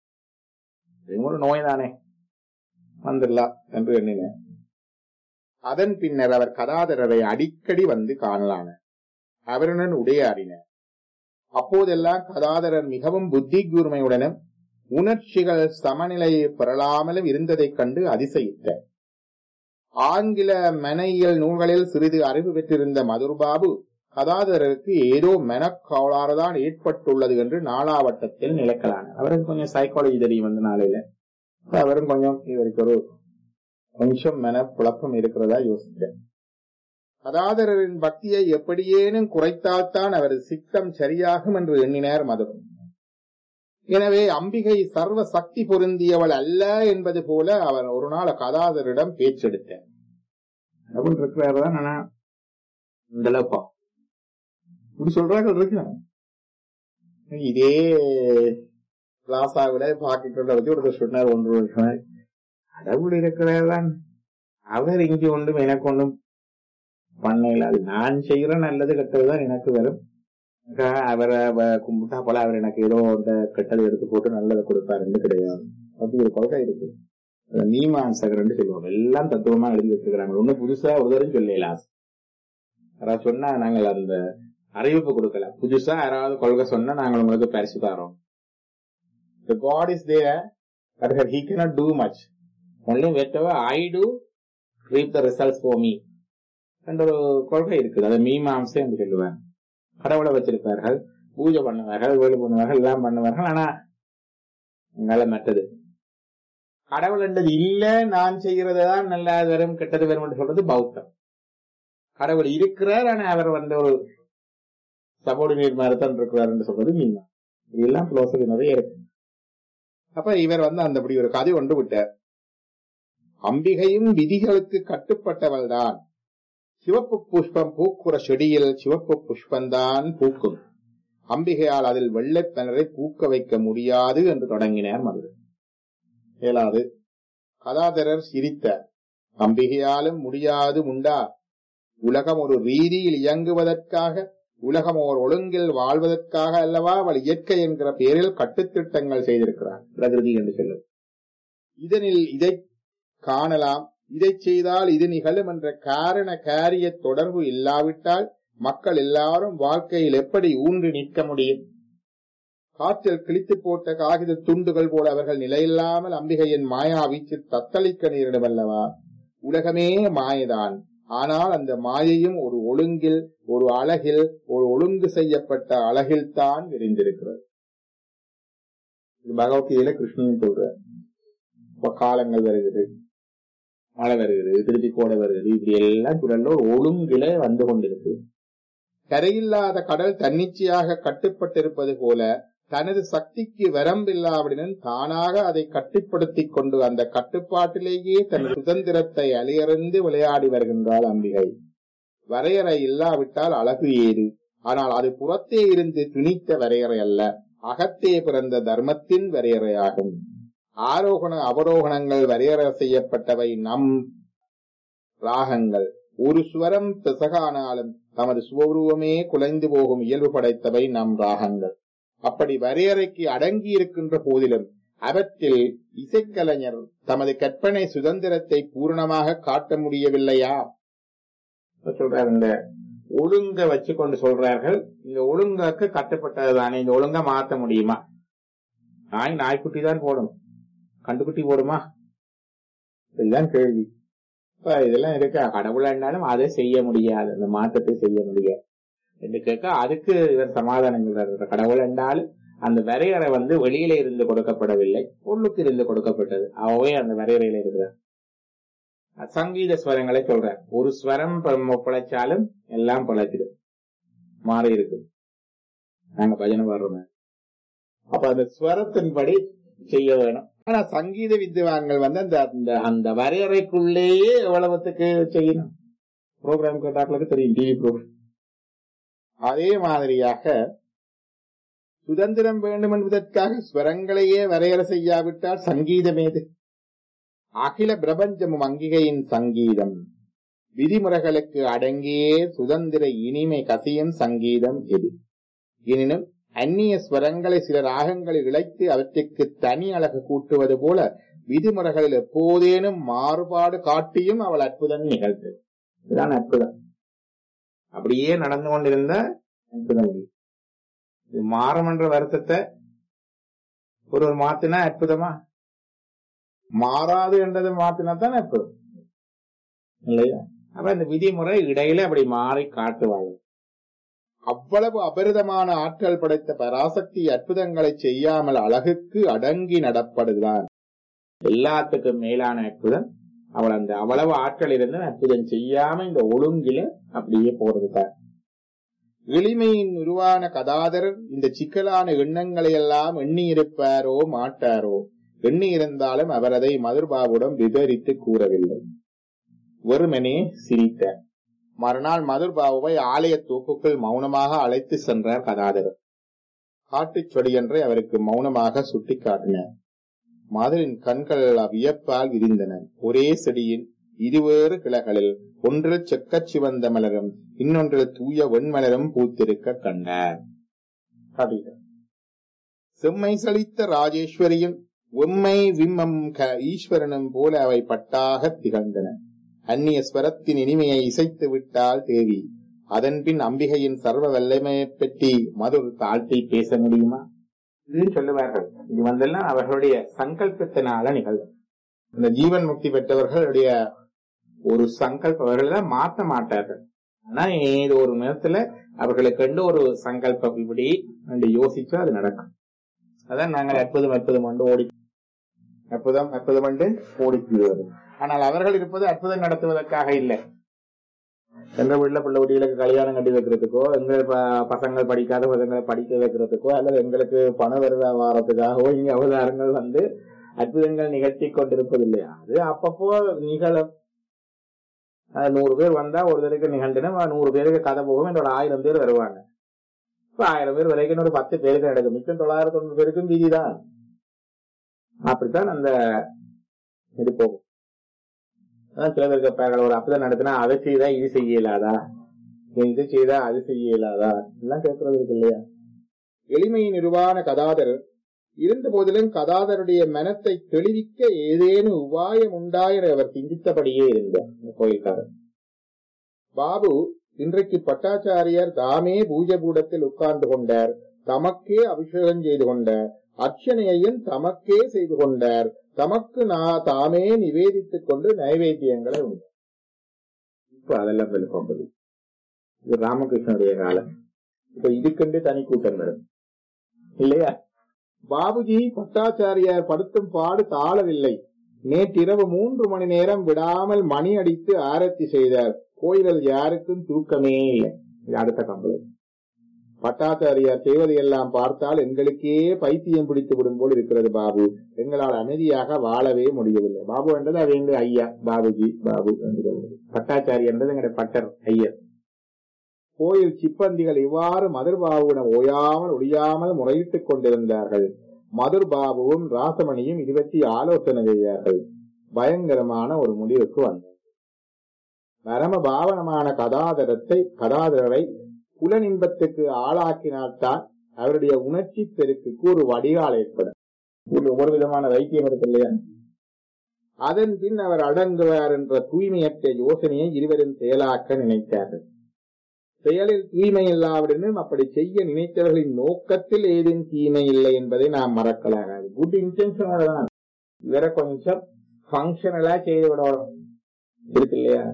ஒரு நோய் தானே வந்துடலாம் என்று எண்ணினேன் அதன் பின்னர் அவர் கதாதரரை அடிக்கடி வந்து காணலான அவருடன் உடையாடினர் அப்போதெல்லாம் கதாதரர் மிகவும் புத்தி கூர்மையுடனும் உணர்ச்சிகள் சமநிலையை பெறலாமலும் இருந்ததைக் கண்டு அதிசயித்த ஆங்கில மனையியல் நூல்களில் சிறிது அறிவு பெற்றிருந்த மதுர்பாபு கதாதரருக்கு ஏதோ மெனக்கோளாறுதான் ஏற்பட்டுள்ளது என்று நாளாவட்டத்தில் நிலைக்கலானார் அவருக்கு கொஞ்சம் சைக்காலஜி தெரியும் வந்து நாளையில அவரும் கொஞ்சம் இவருக்கு ஒரு கொஞ்சம் மென குழப்பம் இருக்கிறதா யோசித்தேன் கதாதரரின் பக்தியை எப்படியேனும் குறைத்தால்தான் அவரது சித்தம் சரியாகும் என்று எண்ணினார் மதுர் எனவே அம்பிகை சர்வ சக்தி பொருந்தியவள் அல்ல என்பது போல அவர் ஒரு நாள் கதாதரிடம் பேச்செடுத்தார் அப்படின்னு இருக்கிறாரு தான் ஆனா இந்த அளவுப்பா இப்படி சொல்றாங்க இருக்கு இதே பிளாசாவில பாக்கெட்ல வச்சு ஒருத்தர் சொன்னார் ஒன்று சொன்னார் கடவுள் இருக்கிறதான் அவர் இங்க ஒன்றும் எனக்கு ஒன்றும் பண்ணல அது நான் செய்யற நல்லது கெட்டதுதான் எனக்கு வரும் அவரை கும்பிட்டா போல அவர் எனக்கு ஏதோ அந்த கெட்டதை எடுத்து போட்டு நல்லதை கொடுப்பாருன்னு கிடையாது அப்படி ஒரு கொள்கை இருக்கு மீமாசகர்ன்னு சொல்லுவாங்க எல்லாம் தத்துவமா எழுதி வச்சிருக்கிறாங்க ஒண்ணு புதுசா உதரும் சொல்லலாம் யாராவது சொன்னா நாங்கள் அந்த அறிவிப்பு கொடுக்கல புதுசா யாராவது கொள்கை சொன்னா நாங்கள் உங்களுக்கு பரிசு தரோம் The God is there, but he cannot do much. Only whatever I do, reap the results for me. என்ற ஒரு கொள்கை இருக்குது அதை மீமாம்சை என்று சொல்லுவாங்க கடவுளை வச்சிருப்பார்கள் பூஜை பண்ணுவார்கள் வேலை பண்ணுவார்கள் எல்லாம் பண்ணுவார்கள் ஆனா நல்ல மற்றது கடவுள் என்றது இல்ல நான் செய்யறதுதான் நல்லா வரும் கெட்டது வரும் என்று சொல்றது பௌத்தம் கடவுள் இருக்கிறார் ஆனா அவர் வந்து ஒரு சபோர்டினேட் மாதிரி தான் இருக்கிறார் என்று சொல்றது மீமா இதெல்லாம் பிலோசபி நிறைய இருக்கு அப்ப இவர் வந்து அந்த அப்படி ஒரு கதை கொண்டு விட்டார் அம்பிகையும் விதிகளுக்கு கட்டுப்பட்டவள் தான் சிவப்பு புஷ்பம் பூக்குற செடியில் சிவப்பு புஷ்பந்தான் பூக்கும் அம்பிகையால் அதில் வெள்ளைப்பனரை பூக்க வைக்க முடியாது என்று தொடங்கினார் மதுரை இயலாது கதாதரர் சிரித்த அம்பிகையாலும் முடியாது உண்டா உலகம் ஒரு ரீதியில் இயங்குவதற்காக உலகம் ஓர் ஒழுங்கில் வாழ்வதற்காக அல்லவா அவள் இயற்கை என்கிற பெயரில் கட்டுத்திட்டங்கள் செய்திருக்கிறார் பிரகிருதி என்று சொல்லும் இதனில் இதை காணலாம் இதை செய்தால் இது நிகழும் என்ற காரண காரிய தொடர்பு இல்லாவிட்டால் மக்கள் எல்லாரும் வாழ்க்கையில் எப்படி ஊன்றி நிற்க முடியும் காற்றில் கிழித்து போட்ட காகித துண்டுகள் போல அவர்கள் நிலையில்லாமல் அம்பிகையின் மாயா வீச்சில் தத்தளிக்க நேரிடும் அல்லவா உலகமே மாயதான் ஆனால் அந்த மாயையும் ஒரு ஒழுங்கில் ஒரு அழகில் ஒரு ஒழுங்கு செய்யப்பட்ட அழகில்தான் விரிந்திருக்கிறது இது பகவத்கீதையில கிருஷ்ணன் சொல்ற காலங்கள் வருகிறது மழை வருகிறது திருப்பி கோடை வருகிறது இப்படி எல்லாம் குரல்ல ஒரு ஒழுங்கில வந்து கொண்டிருக்கு கரையில்லாத கடல் தன்னிச்சையாக கட்டுப்பட்டிருப்பது போல தனது சக்திக்கு வரம்பில்லாவிடனும் தானாக அதை கட்டுப்படுத்திக் கொண்டு அந்த கட்டுப்பாட்டிலேயே தன் சுதந்திரத்தை அழியறிந்து விளையாடி வருகின்றாள் அம்பிகை வரையறை இல்லாவிட்டால் அழகு ஏது ஆனால் அது புறத்தே இருந்து துணித்த வரையறை அல்ல அகத்தே பிறந்த தர்மத்தின் வரையறையாகும் ஆரோகண அவரோகணங்கள் வரையறை செய்யப்பட்டவை நம் ராகங்கள் ஒரு ஸ்வரம் பிசகானாலும் தமது சுவரூபமே குலைந்து போகும் இயல்பு படைத்தவை நம் ராகங்கள் அப்படி வரையறைக்கு அடங்கி இருக்கின்ற போதிலும் அவற்றில் இசைக்கலைஞர் தமது கற்பனை சுதந்திரத்தை பூரணமாக காட்ட முடியவில்லையா சொல்றார் இந்த ஒழுங்க வச்சு கொண்டு சொல்றார்கள் இந்த ஒழுங்காக்கு கட்டுப்பட்டதுதானே இந்த ஒழுங்கா மாத்த முடியுமா நாய் நாய்க்குட்டி தான் போடணும் கண்டுக்குட்டி போடுமா இதுதான் கேள்வி இதெல்லாம் இருக்கு கடவுளா இருந்தாலும் அதை செய்ய முடியாது அந்த மாற்றத்தை செய்ய முடியாது என்று கேட்க அதுக்கு இவர் சமாதானம் சொல்றாரு கடவுள் என்றாலும் அந்த வரையறை வந்து வெளியில இருந்து கொடுக்கப்படவில்லை உள்ளுக்கு இருந்து கொடுக்கப்பட்டது அவவே அந்த வரையறையில இருக்கிறார் சங்கீத ஸ்வரங்களை சொல்றார் ஒரு ஸ்வரம் பிழைச்சாலும் எல்லாம் பிழைச்சிடும் மாறி இருக்கு நாங்க பஜனை பாடுறோம் அப்ப அந்த ஸ்வரத்தின்படி செய்ய வேணும் ஆனா சங்கீத வித்வான்கள் வந்து அந்த அந்த அந்த வரையறைக்குள்ளேயே எவ்வளவுத்துக்கு செய்யணும் ப்ரோக்ராம் கேட்டாக்களுக்கு தெரியும் டிவி ப்ரோக்ராம் அதே மாதிரியாக சுதந்திரம் வேண்டும் என்பதற்காக ஸ்வரங்களையே வரையறை செய்யாவிட்டால் சங்கீதம் ஏது அகில பிரபஞ்சமும் அங்கிகையின் சங்கீதம் விதிமுறைகளுக்கு அடங்கியே சுதந்திர இனிமை கசியும் சங்கீதம் எது எனினும் அந்நிய ஸ்வரங்களை சில ராகங்களில் இழைத்து அவற்றுக்கு தனி அழகு கூட்டுவது போல விதிமுறைகளில் எப்போதேனும் மாறுபாடு காட்டியும் அவள் அற்புதம் நிகழ்ந்தது இதுதான் அற்புதம் அப்படியே நடந்து கொண்டிருந்த அற்புதம் இது மாறும் என்ற வருத்தத்தை ஒரு ஒரு மாத்தினா அற்புதமா மாறாது என்றதை மாத்தினா தான் அற்புதம் இல்லையா அப்ப இந்த விதிமுறை இடையில அப்படி மாறி காட்டுவாங்க அவ்வளவு அபரிதமான ஆற்றல் படைத்த பராசக்தி அற்புதங்களை செய்யாமல் அழகுக்கு அடங்கி நடப்படுதான் எல்லாத்துக்கும் மேலான அற்புதம் அவள் அந்த அவ்வளவு ஆற்றல் இருந்து அற்புதம் செய்யாம இந்த ஒழுங்கில அப்படியே போறதுதான் எளிமையின் உருவான கதாதரர் இந்த சிக்கலான எண்ணங்களை எல்லாம் எண்ணி இருப்பாரோ மாட்டாரோ எண்ணி இருந்தாலும் அவர் அதை மதுர்பாபுடன் விவரித்து கூறவில்லை வெறுமனே சிரித்தார் மறுநாள் மதுர்பாபுவை ஆலய தோப்புக்குள் மௌனமாக அழைத்து சென்றார் கதாதரர் காட்டுச் சொடியொன்றை அவருக்கு மௌனமாக சுட்டிக்காட்டினார் மதுரின் கண்கள் வியப்பால் விரிந்தன ஒரே செடியின் இருவேறு கிளைகளில் ஒன்றில் செக்கச் சிவந்த மலரும் இன்னொன்றில் தூய வெண்மலரும் பூத்திருக்க கண்டார் அப்படின்னார். செம்மை சலித்த ராஜேஸ்வரியும் உம்மை விம்மம் க ஈஸ்வரனும் போல அவை பட்டாக திகழ்ந்தன அந்நிய ஸ்வரத்தின் இனிமையை இசைத்து விட்டால் தேவி அதன்பின் அம்பிகையின் சர்வ வல்லமையைப் பற்றி மதுர் தாழ்த்தி பேச முடியுமா இது சொல்லுவார்கள் இது வந்தெல்லாம் அவர்களுடைய சங்கல்பத்தினால நிகழ்வு இந்த ஜீவன் முக்தி பெற்றவர்களுடைய ஒரு சங்கல்பம் அவர்கள் தான் மாற்ற மாட்டார்கள் ஆனா ஏதோ ஒரு நேரத்துல அவர்களுக்கு கண்டு ஒரு சங்கல்பம் இப்படி என்று யோசிச்சா அது நடக்கும் அதான் நாங்கள் அற்புதம் அற்புதம் கொண்டு ஓடி அற்புதம் அற்புதம் என்று ஓடிக்குவது ஆனால் அவர்கள் இருப்பது அற்புதம் நடத்துவதற்காக இல்லை எங்க வீட்டுல பிள்ளை குட்டிகளுக்கு கல்யாணம் கட்டி வைக்கிறதுக்கோ எங்க ப- பசங்கள் படிக்காத பசங்களை படிக்க வைக்கிறதுக்கோ அல்லது எங்களுக்கு பண வருவ வாரத்துக்காகவோ இங்க அவதாரங்கள் வந்து அற்புதங்கள் நிகழ்த்தி கொண்டிருப்பதில்லை அது அப்பப்போ நிகழும் அது நூறு பேர் வந்தா ஒரு தடவைக்கு நிகழ்ந்துனா நூறு பேருக்கு கதை போகும் என்னோட ஆயிரம் பேர் வருவாங்க இப்ப ஆயிரம் பேர் வரைக்கும் ஒரு பத்து பேருக்கு நடக்கும் மிச்சம் தொள்ளாயிரத்தி தொண்ணூறு பேருக்கும் வீதி தான் அப்படித்தான் அந்த இது போகும் அதான் சில பேர் கேட்பார்கள் ஒரு அப்பதான் நடத்தினா அதை செய்தா இது செய்ய இயலாதா இது செய்தா அது செய்ய இயலாதா எல்லாம் கேட்கறது இருக்கு இல்லையா எளிமையின் உருவான கதாதரர் இருந்த போதிலும் கதாதருடைய மனத்தை தெளிவிக்க ஏதேனும் உபாயம் உண்டாயிர அவர் சிந்தித்தபடியே இருந்தார் இந்த கோயில்காரர் பாபு இன்றைக்கு பட்டாச்சாரியார் தாமே பூஜை கூடத்தில் உட்கார்ந்து கொண்டார் தமக்கே அபிஷேகம் செய்து கொண்டார் அர்ச்சனையையும் தமக்கே செய்து கொண்டார் தமக்கு நான் தாமே நிவேதித்துக் கொண்டு நைவேத்தியங்களை உண்டார் இப்ப அதெல்லாம் வெளிப்போகுது இது ராமகிருஷ்ணனுடைய காலம் இப்ப இதுக்கென்று தனி கூட்டம் வரும் இல்லையா பாபுஜி பட்டாச்சாரியார் படுத்தும் பாடு தாழவில்லை நேற்றிரவு மூன்று மணி நேரம் விடாமல் மணி அடித்து ஆரத்தி செய்தார் கோயிலில் யாருக்கும் தூக்கமே இல்லை இது அடுத்த கம்பளம் பட்டாச்சாரியார் செய்வதையெல்லாம் பார்த்தால் எங்களுக்கே பைத்தியம் பிடித்து விடும் போல் இருக்கிறது பாபு எங்களால் அமைதியாக வாழவே முடியவில்லை பாபு என்றது அது எங்க ஐயா பாபுஜி பாபு என்று சொல்வது பட்டாச்சாரி என்றது எங்களுடைய பட்டர் ஐயர் கோயில் சிப்பந்திகள் இவ்வாறு மதுர்பாபுவிடம் ஓயாமல் ஒழியாமல் முறையிட்டுக் கொண்டிருந்தார்கள் மதுர்பாபுவும் ராசமணியும் இருபத்தி ஆலோசனை செய்தார்கள் பயங்கரமான ஒரு முடிவுக்கு வந்தார் பரம பாவனமான கதாதரத்தை கதாதரரை புலனின்பத்துக்கு ஆளாக்கினால்தான் அவருடைய உணர்ச்சி பெருக்குக்கு ஒரு வடிகால் ஏற்படும் ஒரு ஒரு விதமான வைத்தியம் இருக்கு இல்லையா அதன் பின் அவர் அடங்குவார் என்ற தூய்மையற்ற யோசனையை இருவரும் செயலாக்க நினைத்தார்கள் செயலில் தூய்மை இல்லாவிடனும் அப்படி செய்ய நினைத்தவர்களின் நோக்கத்தில் ஏதும் தீமை இல்லை என்பதை நாம் மறக்கலாகாது குட் இன்டென்ஷனோட தான் இவரை கொஞ்சம் ஃபங்க்ஷனலா செய்து விடணும் இருக்கு இல்லையா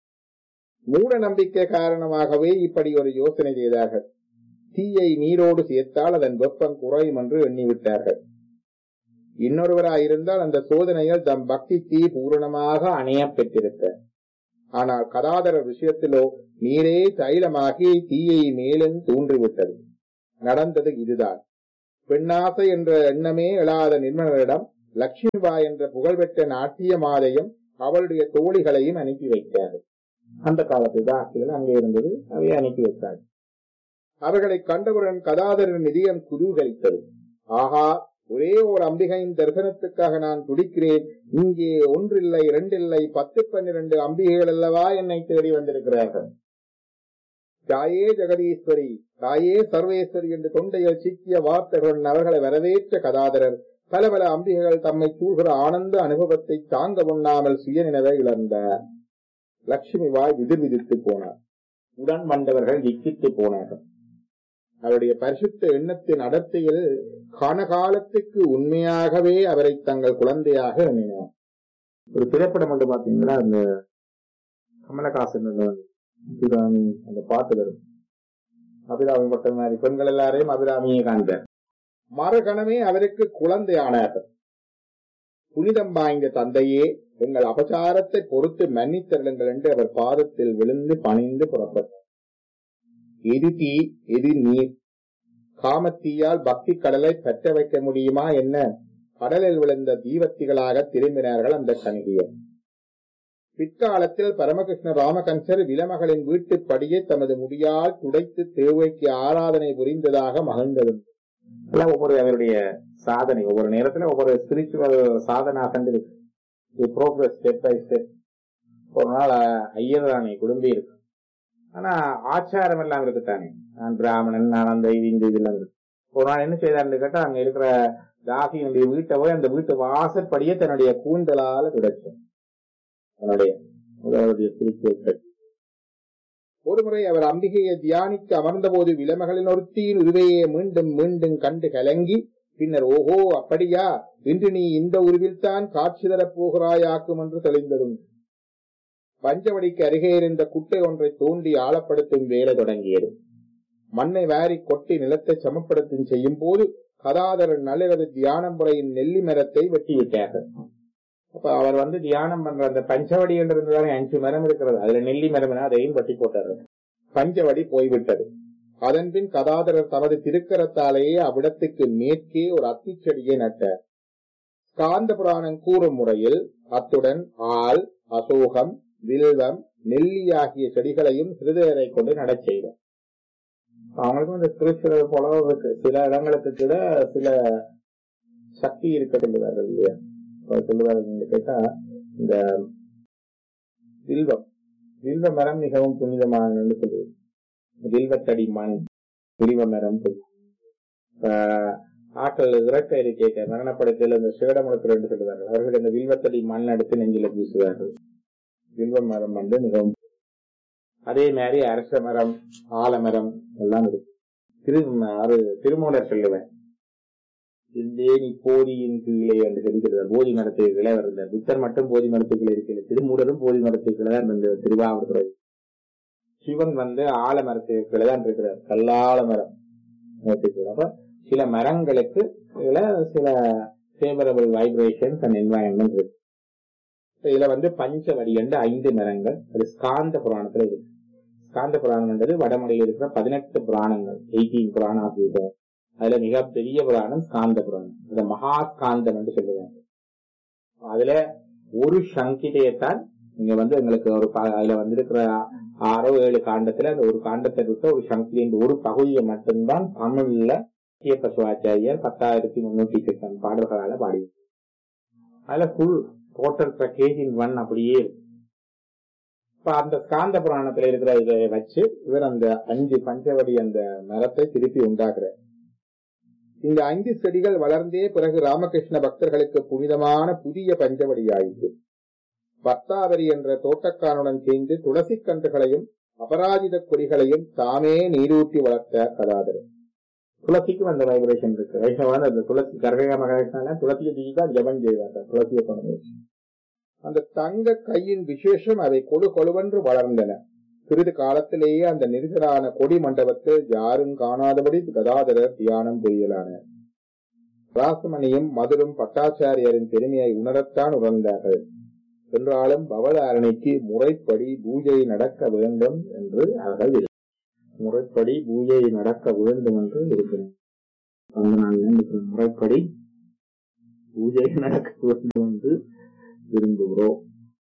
மூட நம்பிக்கை காரணமாகவே இப்படி ஒரு யோசனை செய்தார்கள் தீயை நீரோடு சேர்த்தால் அதன் வெப்பம் குறையும் என்று எண்ணிவிட்டார்கள் இன்னொருவராயிருந்தால் அந்த சோதனையில் தம் பக்தி தீ பூரணமாக அணைய பெற்றிருக்க ஆனால் கதாதரர் விஷயத்திலோ நீரே தைலமாகி தீயை மேலும் தூண்டிவிட்டது நடந்தது இதுதான் பெண்ணாசை என்ற எண்ணமே எழாத நிர்மலரிடம் லட்சுமிபா என்ற புகழ்பெற்ற நாட்டிய மாதையும் அவளுடைய தோழிகளையும் அனுப்பி வைத்தார் அந்த காலத்தில் தான் அங்கே இருந்தது அவை அனுப்பி வைத்தார் அவர்களை கண்டவுடன் கதாதரன் நிதியம் குதூகலித்தது ஆஹா ஒரே ஒரு அம்பிகையின் தரிசனத்துக்காக நான் துடிக்கிறேன் இங்கே ஒன்றில்லை இரண்டில்லை பத்து பன்னிரண்டு அம்பிகைகள் அல்லவா என்னை தேடி வந்திருக்கிறார்கள் தாயே ஜெகதீஸ்வரி தாயே சர்வேஸ்வரி என்று தொண்டையில் சிக்கிய வார்த்தைகளுடன் அவர்களை வரவேற்ற கதாதரர் பல பல அம்பிகைகள் தம்மை சூழ்கிற ஆனந்த அனுபவத்தை தாங்க முன்னாமல் சுயநினைவை இழந்தார் லட்சுமி வாய் விதிர் விதித்து போனார் உடன் வந்தவர்கள் விக்கித்து போனார்கள் அவருடைய பரிசுத்த எண்ணத்தின் அடர்த்தியில் காலகாலத்துக்கு உண்மையாகவே அவரை தங்கள் குழந்தையாக எண்ணினார் ஒரு திரைப்படம் வந்து பாத்தீங்கன்னா அந்த கமலஹாசன் அபிராமி அந்த பாட்டு வரும் அபிராமி மட்டும் மாதிரி பெண்கள் எல்லாரையும் அபிராமியை காண்க மறுகணமே அவருக்கு குழந்தையானார்கள் புனிதம் வாய்ந்த தந்தையே எங்கள் அபசாரத்தை பொறுத்து மன்னித்தருளுங்கள் என்று அவர் பாதத்தில் விழுந்து பணிந்து புறப்பட்டார் எது தீ எது நீர் காமத்தீயால் பக்தி கடலை பற்ற வைக்க முடியுமா என்ன கடலில் விழுந்த தீவத்திகளாக திரும்பினார்கள் அந்த கணிகையர் பிற்காலத்தில் பரமகிருஷ்ண ராமகன்சர் விலமகளின் வீட்டுப் படியை தமது முடியால் துடைத்து தேவைக்கு ஆராதனை புரிந்ததாக மகிழ்ந்தது எல்லாம் ஒவ்வொரு அவருடைய சாதனை ஒவ்வொரு நேரத்துல ஒவ்வொரு ஸ்பிரிச்சுவல் சாதனா கண்டிருக்கு ப்ரோக்ரஸ் ஸ்டெப் பை ஸ்டெப் ஒரு நாள் ஐயர் ராணி குடும்பி இருக்கு ஆனா ஆச்சாரம் எல்லாம் இருக்குத்தானே நான் பிராமணன் நான் அந்த இது இந்த இதெல்லாம் இருக்கு ஒரு நாள் என்ன செய்தார்னு கேட்டா அங்க இருக்கிற தாசியினுடைய வீட்டை போய் அந்த வீட்டு வாசற்படியே தன்னுடைய கூந்தலால கிடைச்சோம் தன்னுடைய அவருடைய ஸ்பிரிச்சுவல் ஒருமுறை அவர் அம்பிகையை தியானிக்க அமர்ந்தபோது விலமகளின் ஒருத்தியின் உருவையை மீண்டும் மீண்டும் கண்டு கலங்கி பின்னர் ஓஹோ அப்படியா இன்று நீ இந்த உருவில் தான் காட்சி தரப் போகிறாயாக்கும் என்று தெளிந்ததும் பஞ்சவடிக்கு அருகே இருந்த குட்டை ஒன்றை தோண்டி ஆழப்படுத்தும் வேலை தொடங்கியது மண்ணை வாரி கொட்டி நிலத்தை சமப்படுத்தும் செய்யும் போது கதாதரன் நள்ளிரவு தியானம் முறையின் நெல்லி மரத்தை வெட்டி விட்டார்கள் அப்ப அவர் வந்து தியானம் பண்ற அந்த பஞ்சவடி என்று இருந்ததானே அஞ்சு மரம் இருக்கிறது அதுல நெல்லி மரம் அதையும் வெட்டி போட்டாரு பஞ்சவடி போய்விட்டது அதன்பின் கதாதரர் தமது திருக்கரத்தாலேயே அவ்விடத்துக்கு மேற்கே ஒரு அத்திச்செடியை நட்டார் காந்த புராணம் கூறும் முறையில் அத்துடன் ஆள் அசோகம் வில்வம் நெல்லி ஆகிய செடிகளையும் சிறிதரை கொண்டு நடச் செய்தார் அவங்களுக்கும் இந்த திருச்சிறல் போல இருக்கு சில இடங்களுக்கு கூட சில சக்தி இருக்க சொல்லுவார்கள் இல்லையா சொல்லுவார்கள் கேட்டா இந்த வில்வம் வில்வ மரம் மிகவும் புனிதமானது சொல்லுவது வில்வத்தடி மண் வில்வ மரம் ஆக்கள் இறக்க இருக்கேக்க மரணப்படத்தில் இந்த சேடமுளத்தில் என்று சொல்லுவார்கள் அவர்கள் இந்த வில்வத்தடி மண் எடுத்து நெஞ்சில பூசுவார்கள் வில்வ மரம் வந்து மிகவும் அதே மாதிரி அரச மரம் ஆலமரம் எல்லாம் இருக்கு திரு அது திருமூலர் சொல்லுவேன் இருந்தேன் இப்போதியின் கீழே என்று சொல்லிக்கிறார் போதி மரத்துக்கு கீழே வருந்த புத்தர் மட்டும் போதி மரத்துக்குள்ள இருக்கிற திருமூலரும் போதி மரத்துக்குள்ள தான் இருந்த திருவாவூர் சிவன் வந்து ஆலமரத்துக்கு கீழே தான் இருக்கிறார் கல்லால மரம் அப்ப சில மரங்களுக்கு இதுல சில ஃபேவரபிள் வைப்ரேஷன்ஸ் அண்ட் என்வாயன்மெண்ட் இருக்கு இதுல வந்து பஞ்சவடி என்று ஐந்து மரங்கள் அது ஸ்காந்த புராணத்துல இருக்கு ஸ்காந்த புராணம்ன்றது வடமொழியில் இருக்கிற பதினெட்டு புராணங்கள் எயிட்டீன் புராணம் ஆகிய அதுல மிகப்பெரிய புராணம் ஸ்காந்த புராணம் அதை மகா ஸ்காந்தம் என்று சொல்லுவாங்க அதுல ஒரு சங்கிதையத்தான் இங்க வந்து எங்களுக்கு ஒரு அதுல வந்திருக்கிற ஆறோ ஏழு காண்டத்துல அந்த ஒரு காண்டத்தை விட்டு ஒரு சங்கிலின் ஒரு பகுதியை மட்டும்தான் தமிழ்ல பசுவாச்சாரியர் பத்தாயிரத்தி முன்னூத்தி சிக்கன் பாடல்களால பாடி அதுல full total package in one அப்படியே இருக்கு இப்ப அந்த ஸ்காந்த புராணத்துல இருக்கிற இதை வச்சு இவர் அந்த அஞ்சு பஞ்சவடி அந்த மரத்தை திருப்பி உண்டாக்குறார் இந்த அஞ்சு செடிகள் வளர்ந்தே பிறகு ராமகிருஷ்ண பக்தர்களுக்கு புனிதமான புதிய பஞ்சவடி ஆயிற்று பக்தாவரி என்ற தோட்டக்காரனுடன் சேர்ந்து துளசி கன்றுகளையும் அபராஜித கொடிகளையும் தாமே நீரூற்றி வளர்த்த கதாதரர் துளசிக்கும் அந்த வைப்ரேஷன் இருக்கு வைஷ்ணவான அந்த துளசி கர்கக மகாவிஷ்ணா துளசியை தூக்கி தான் ஜபம் செய்வாங்க துளசியை கொண்டு அந்த தங்க கையின் விசேஷம் அதை கொழு கொழுவென்று வளர்ந்தன சிறிது காலத்திலேயே அந்த நெரிசலான கொடி மண்டபத்தில் யாரும் காணாதபடி கதாதரர் தியானம் புரியலானார் ராசமணியும் மதுரும் பட்டாச்சாரியரின் பெருமையை உணரத்தான் உணர்ந்தார்கள் என்றாலும் பவதாரணிக்கு முறைப்படி பூஜை நடக்க வேண்டும் என்று அவர்கள் முறைப்படி பூஜை நடக்க வேண்டும் என்று இருக்கிறேன் முறைப்படி பூஜை நடக்க வேண்டும் என்று விரும்புகிறோம்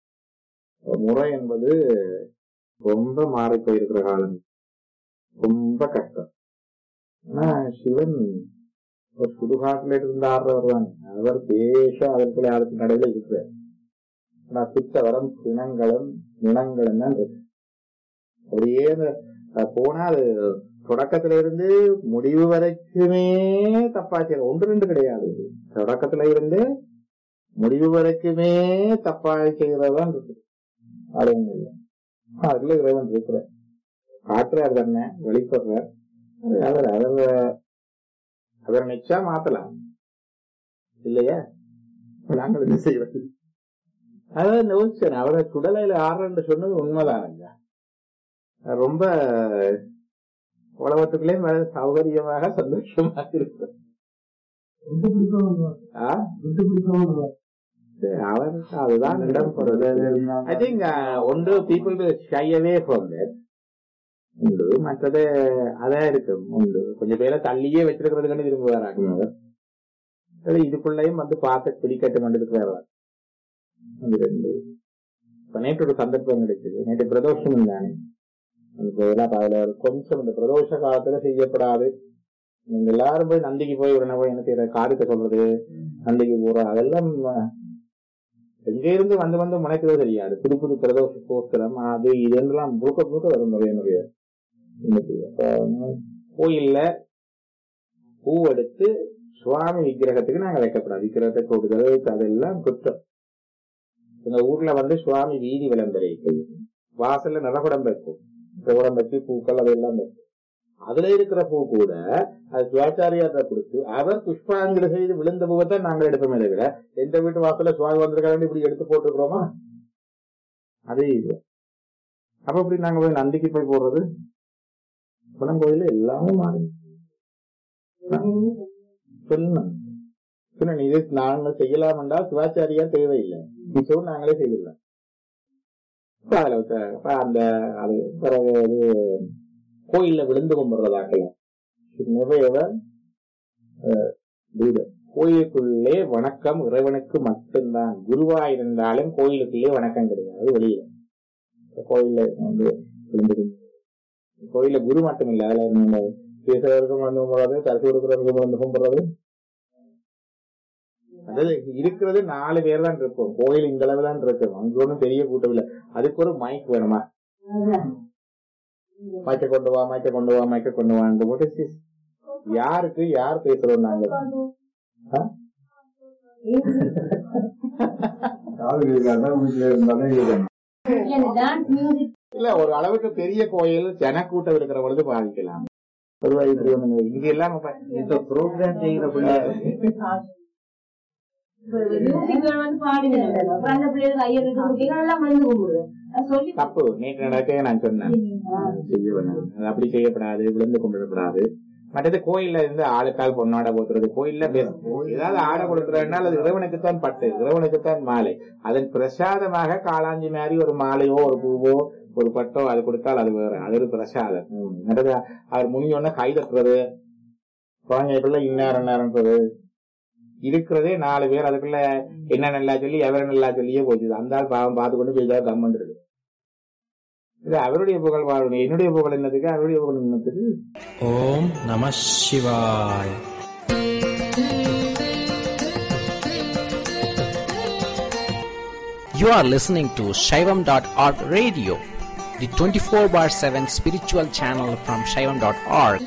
முறை என்பது ரொம்ப மாறி போயிருக்கிற காலம் ரொம்ப கஷ்டம் ஆனா சிவன் ஒரு சுடுகாட்டுல இருந்து ஆடுறவர் தான் அவர் பேச அதற்குள்ள அதுக்கு நடுவில் இருக்கிறார் ஆனா சித்தவரம் சினங்களும் நினங்களும் தான் இருக்கு அப்படியே போனா அது தொடக்கத்துல இருந்து முடிவு வரைக்குமே தப்பா செய்யற ஒன்று ரெண்டு கிடையாது தொடக்கத்துல இருந்து முடிவு வரைக்குமே தப்பா செய்யறதுதான் இருக்கு அது ஒண்ணு இல்லை அதுல இறைவன் இருக்கிற காட்டுறார் தானே வெளிப்படுறார் அவர் அவர் அவர் நிச்சா மாத்தலாம் இல்லையா நாங்கள் என்ன செய்வது அதான் யோசிச்சேன் அவரை சுடலையில ஆடுறேன்னு சொன்னது உண்மைதானுங்க ரொம்ப உலகத்துக்குள்ளே வேற சௌகரியமாக சந்தோஷமாக இருக்கும் விட்டு பிடிக்கவும் ஆ? விட்டு பிடிக்கவும் சரி, அவருக்கு அதுதான் இடம் போறது ஐ திங்க் ஒன்று people shy away from that உண்டு மற்றது அதான் இருக்கு உண்டு கொஞ்சம் பேரை தள்ளியே வச்சிருக்கிறதுக்கு திரும்ப வராங்க சரி, இதுக்குள்ளேயும் வந்து பார்த்து பிடிக்கட்டு மண்டலுக்கு வேற வராங்க. அது ரெண்டு இப்ப நேற்று ஒரு சந்தர்ப்பம் கிடைச்சது நேற்று பிரதோஷம் தானே அந்த இதெல்லாம் அதுல ஒரு கொஞ்சம் இந்த பிரதோஷ காலத்துல செய்யப்படாது நீங்க எல்லாரும் போய் நந்திக்கு போய் உடனே போய் என்ன செய்யற காரியத்தை சொல்றது நந்திக்கு போற அதெல்லாம் அஹ், எங்க இருந்து வந்து வந்து முனைக்கிறது தெரியாது புது புது பிரதோஷ போஸ்தரம் அது இதெல்லாம் முழுக்க முழுக்க வரும் நிறைய நிறைய இன்னைக்கு அப்ப கோயில்ல பூ எடுத்து சுவாமி விக்கிரகத்துக்கு நாங்க வைக்கப்படாது விக்கிரகத்தை கொடுக்கிறது அதெல்லாம் குற்றம் எங்க ஊர்ல வந்து சுவாமி வீதி விளம்பரம் வாசல்ல நிறகுடம் வைக்கும் நிறகுடம் வச்சு பூக்கள் அதெல்லாம் வைக்கும் அதுல இருக்கிற பூ கூட அது சிவாச்சாரியார்ட்ட கொடுத்து அவர் புஷ்பாஞ்சலி செய்து விழுந்த பூவை தான் நாங்கள் எடுப்போமே தவிர எந்த வீட்டு வாசல்ல சுவாமி வந்திருக்காங்க இப்படி எடுத்து போட்டுருக்கிறோமா அதே இது அப்ப இப்படி நாங்க போய் நந்திக்கு போய் போடுறது குளங்கோயில எல்லாமே மாறி சொல்லணும் பின்ன இது நாங்கள் செய்யலாம் என்றால் சிவாச்சாரியார் தேவையில்லை மிச்சவும் நாங்களே செய்திடலாம் இப்ப அதுல வச்ச- இப்ப அந்த அது பிறகு இது கோயில்ல விழுந்து கும்பிடுறதாக்கலாம் நிறையவர் கோயிலுக்குள்ளே வணக்கம் இறைவனுக்கு மட்டும்தான் குருவா இருந்தாலும் கோயிலுக்குள்ளே வணக்கம் கிடையாது வெளியில இப்ப கோயில்ல வந்து விழுந்து கும்பிடுறது. கோயில்ல குரு மட்டும் இல்ல அதுல நம்ம பேசுறவருக்கும் வந்து கும்பிடுறது தரிசி கொடுக்குறவருக்கும் வந்து கும்பிடுறது அதாவது இருக்கிறது நாலு பேர் தான் இருப்போம் கோயில் இந்த அளவு தான் இருக்கும் அங்க ஒண்ணும் பெரிய கூட்டம் இல்ல அதுக்கு ஒரு மைக் வேணுமா மைக்க கொண்டு வா மைக்க கொண்டு வா மைக்க கொண்டு வான்னு போட்டு sis, யாருக்கு யார் பேசுறோம் நாங்க ஆ? காது கேட்காதான் வீட்டுல இருந்தாலே கேட்கணும் டான்ஸ் மியூசிக் இல்ல ஒரு அளவுக்கு பெரிய கோயில் ஜனக்கூட்டம் இருக்கிற பொழுது பாதிக்கலாம் பொதுவா இப்படி ஒண்ணுங்க இல்லை. இது எல்லாம் இப்ப ப்ரோக்ராம் செய்யற பிள்ளைங்க மியூசிக் வந்து பாடுங்க அப்புறம் அந்த பிள்ளைகளுக்கு ஐயர் குட்டிகள் எல்லாம் வந்து கும்பிடுது அது சொல்லி தப்பு நேற்று நடக்க நான் சொன்னேன் செய்ய வேணாம் அது அப்படி செய்யப்படாது விழுந்து கும்பிடப்படாது மற்றது கோயில்ல இருந்து ஆளுக்கால் பொன்னாட போத்துறது கோயில்ல பே- ஏதாவது ஆடை கொடுக்கறதுனா அது இறைவனுக்குத்தான் பட்டு இறைவனுக்குத்தான் மாலை அதன் பிரசாதமாக காளாஞ்சி மாதிரி ஒரு மாலையோ ஒரு பூவோ ஒரு பட்டோ அது கொடுத்தால் அது வேற அது ஒரு பிரசாதம் ம். மற்றது அவர் முடிஞ்சோடனே கை தட்டுறது குழந்தைக்குள்ள இந்நேரம் நேரம்ன்றது இருக்கிறதே நாலு பேர் அதுக்குள்ள என்ன நல்லா சொல்லி எவர நல்லா சொல்லியே போச்சு அந்த ஆள் பாவம் பார்த்து கொண்டு போய் கம்மன் இருக்கு இது அவருடைய புகழ் வாழணும் என்னுடைய புகழ் என்னதுக்கு அவருடைய புகழ் என்னதுக்கு ஓம் நம சிவாய் You are listening to Shaivam.org radio, the 24 bar 7 spiritual channel from Shaivam.org.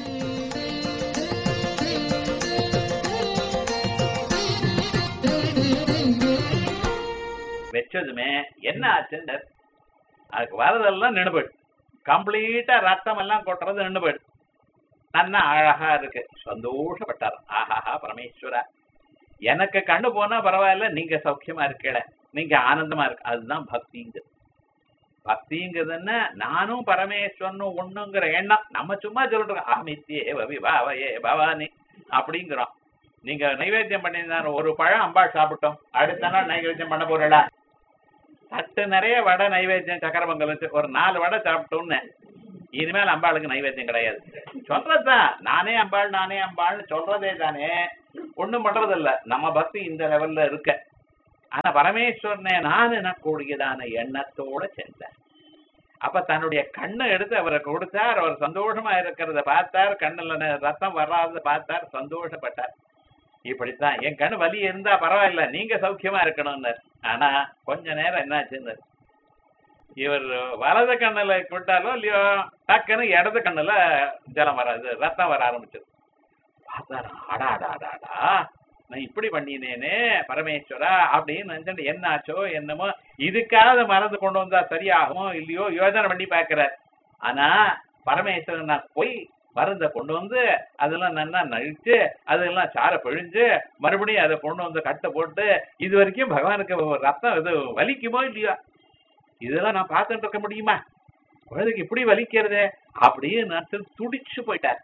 வச்சதுமே என்ன ஆச்சுன்னு அதுக்கு வரதெல்லாம் நின்று போயிடு கம்ப்ளீட்டா ரத்தம் எல்லாம் கொட்டுறது நின்று போயிடு நன்னா அழகா இருக்கு சந்தோஷப்பட்டார் ஆஹாஹா பரமேஸ்வரா எனக்கு கண்ணு போனா பரவாயில்ல நீங்க சௌக்கியமா இருக்கல நீங்க ஆனந்தமா இருக்கு அதுதான் பக்திங்கிறது பக்திங்கிறதுன்னா நானும் பரமேஸ்வரனும் ஒண்ணுங்கிற எண்ணம் நம்ம சும்மா சொல்றோம் அமித்யே விபாவையே பவானி அப்படிங்கிறோம் நீங்க நைவேத்தியம் பண்ணியிருந்தாரு ஒரு பழம் அம்பாள் சாப்பிட்டோம் அடுத்த நாள் நைவேத்தியம் பண்ண போறடா தட்டு நிறைய வடை நைவேத்தியம் சக்கரபங்கல் ஒரு நாலு வடை சாப்பிட்டோம்னு இனிமேல் அம்பாளுக்கு நைவேத்தியம் கிடையாது சொல்றதுதான் நானே அம்பாள் நானே அம்பாள்னு சொல்றதே தானே ஒண்ணும் பண்றது இல்ல நம்ம பக்தி இந்த லெவல்ல இருக்க ஆனா பரமேஸ்வரனே நான் எனக்கூடியதான எண்ணத்தோட செஞ்சார் அப்ப தன்னுடைய கண்ணை எடுத்து அவரை கொடுத்தார் அவர் சந்தோஷமா இருக்கிறத பார்த்தார் கண்ணுல ந- ரத்தம் வராத பார்த்தார் சந்தோஷப்பட்டார் இப்படித்தான் என் கண்ணு வலி இருந்தா பரவாயில்ல நீங்க சௌக்கியமா இருக்கணும்னார் ஆனா கொஞ்ச நேரம் என்னாச்சுன்னு இவர் வலது கண்ணுல விட்டாலோ இல்லையோ டக்குன்னு இடது கண்ணுல ஜலம் வராது ரத்தம் வர ஆரம்பிச்சது பார்த்தாரா அடா அடா அடா அடா நான் இப்படி பண்ணினேனே பரமேஸ்வரா அப்படின்னு நினைச்சுட்டு என்ன ஆச்சோ என்னமோ இதுக்காவது மறந்து கொண்டு வந்தா சரியாகுமோ இல்லையோ யோசனை பண்ணி பார்க்கிறார் ஆனா பரமேஸ்வரன் நான் போய் மருந்தை கொண்டு வந்து அதெல்லாம் நல்லா நழிச்சு அதெல்லாம் சாரை பிழிஞ்சு மறுபடியும் அதை கொண்டு வந்து கட்டை போட்டு இது வரைக்கும் பகவானுக்கு ரத்தம் இது வலிக்குமோ இல்லையா இதெல்லாம் நான் பார்த்துட்டு இருக்க முடியுமா குழந்தைக்கு இப்படி வலிக்கிறது அப்படியே நினைச்சு துடிச்சு போயிட்டார்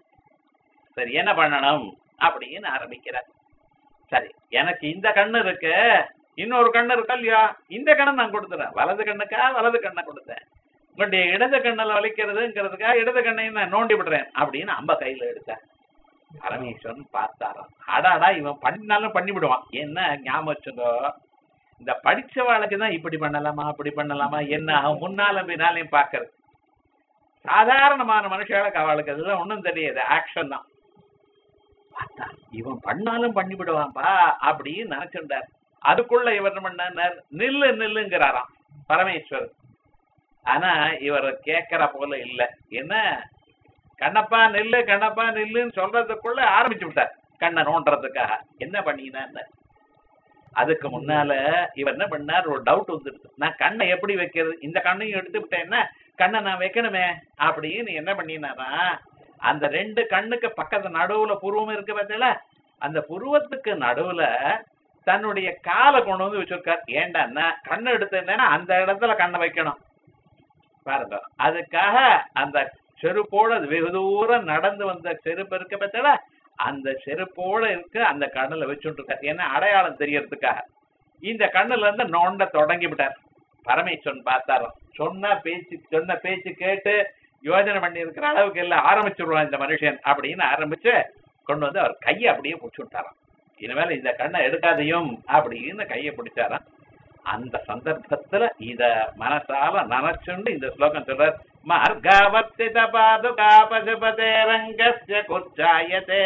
சரி என்ன பண்ணணும் அப்படின்னு ஆரம்பிக்கிறார் சரி எனக்கு இந்த கண்ணு இருக்கு இன்னொரு கண்ணு இருக்கா இல்லையா இந்த கண்ணை நான் கொடுத்துறேன் வலது கண்ணுக்கா வலது கண்ணை கொடுத்தேன் உங்களுடைய இடது கண்ணில் வலிக்கிறதுங்கிறதுக்கா இடது கண்ணையும் நான் நோண்டி விடுறேன் அப்படின்னு அம்ப கையில எடுத்தேன் பரமேஸ்வரன் பார்த்தாராம் அடாடா இவன் பண்ணினாலும் பண்ணி விடுவான் என்ன ஞாபகம் வச்சுக்கோ இந்த படிச்சவாளுக்கு தான் இப்படி பண்ணலாமா அப்படி பண்ணலாமா என்ன அவன் முன்னாலும் பின்னாலையும் பார்க்கறது சாதாரணமான மனுஷாளுக்கு அவளுக்கு அதெல்லாம் ஒண்ணும் தெரியாது ஆக்ஷன் தான் பார்த்தா இவன் பண்ணாலும் பண்ணி விடுவான்பா அப்படின்னு நினைச்சிருந்தார் அதுக்குள்ள இவர் என்ன பண்ணார் நில்லு நில்லுங்கிறாராம் பரமேஸ்வரர் ஆனா இவர் கேட்கிற போல இல்ல என்ன கண்ணப்பா நில்லு கண்ணப்பா நில்லுன்னு சொல்றதுக்குள்ள ஆரம்பிச்சு விட்டார் கண்ணை நோண்டுறதுக்காக என்ன பண்ணினார் அதுக்கு முன்னால இவர் என்ன பண்ணார் ஒரு டவுட் வந்துடுது நான் கண்ணை எப்படி வைக்கிறது இந்த கண்ணையும் எடுத்து விட்டேன்னா கண்ணை நான் வைக்கணுமே அப்படின்னு என்ன பண்ணினாரா அந்த ரெண்டு கண்ணுக்கு பக்கத்து நடுவுல புருவம் இருக்கு பார்த்தீங்களா அந்த புருவத்துக்கு நடுவுல தன்னுடைய காலை கொண்டு வந்து வச்சிருக்கார் ஏண்டான்னா கண்ணு எடுத்திருந்தேன்னா அந்த இடத்துல கண்ணை வைக்கணும் பாருங்க அதுக்காக அந்த செருப்போட அது வெகு தூரம் நடந்து வந்த செருப்பு இருக்க பார்த்தா அந்த செருப்போட இருக்க அந்த கண்ணுல வச்சுட்டு இருக்காரு ஏன்னா அடையாளம் தெரியறதுக்காக இந்த கண்ணுல இருந்து நோண்ட தொடங்கி விட்டார் பரமேஸ்வரன் பார்த்தாராம் சொன்ன பேச்சு சொன்ன பேச்சு கேட்டு யோஜனை பண்ணி இருக்கிற அளவுக்கு எல்லாம் ஆரம்பிச்சுடுவான் இந்த மனுஷன் அப்படின்னு ஆரம்பிச்சு கொண்டு வந்து அவர் கையை அப்படியே பிடிச்சு விட்டாராம் இனிமேல் இந்த கண்ணை எடுக்காதையும் அப்படின்னு கையை பிடிச்சாராம் அந்த சந்தர்ப்பத்துல இத மனசால நினைச்சுண்டு இந்த ஸ்லோகம் சொல்றார் மார்காவர்த்தித பாதுகா பசுபதே ரங்கஸ்ய குச்சாயதே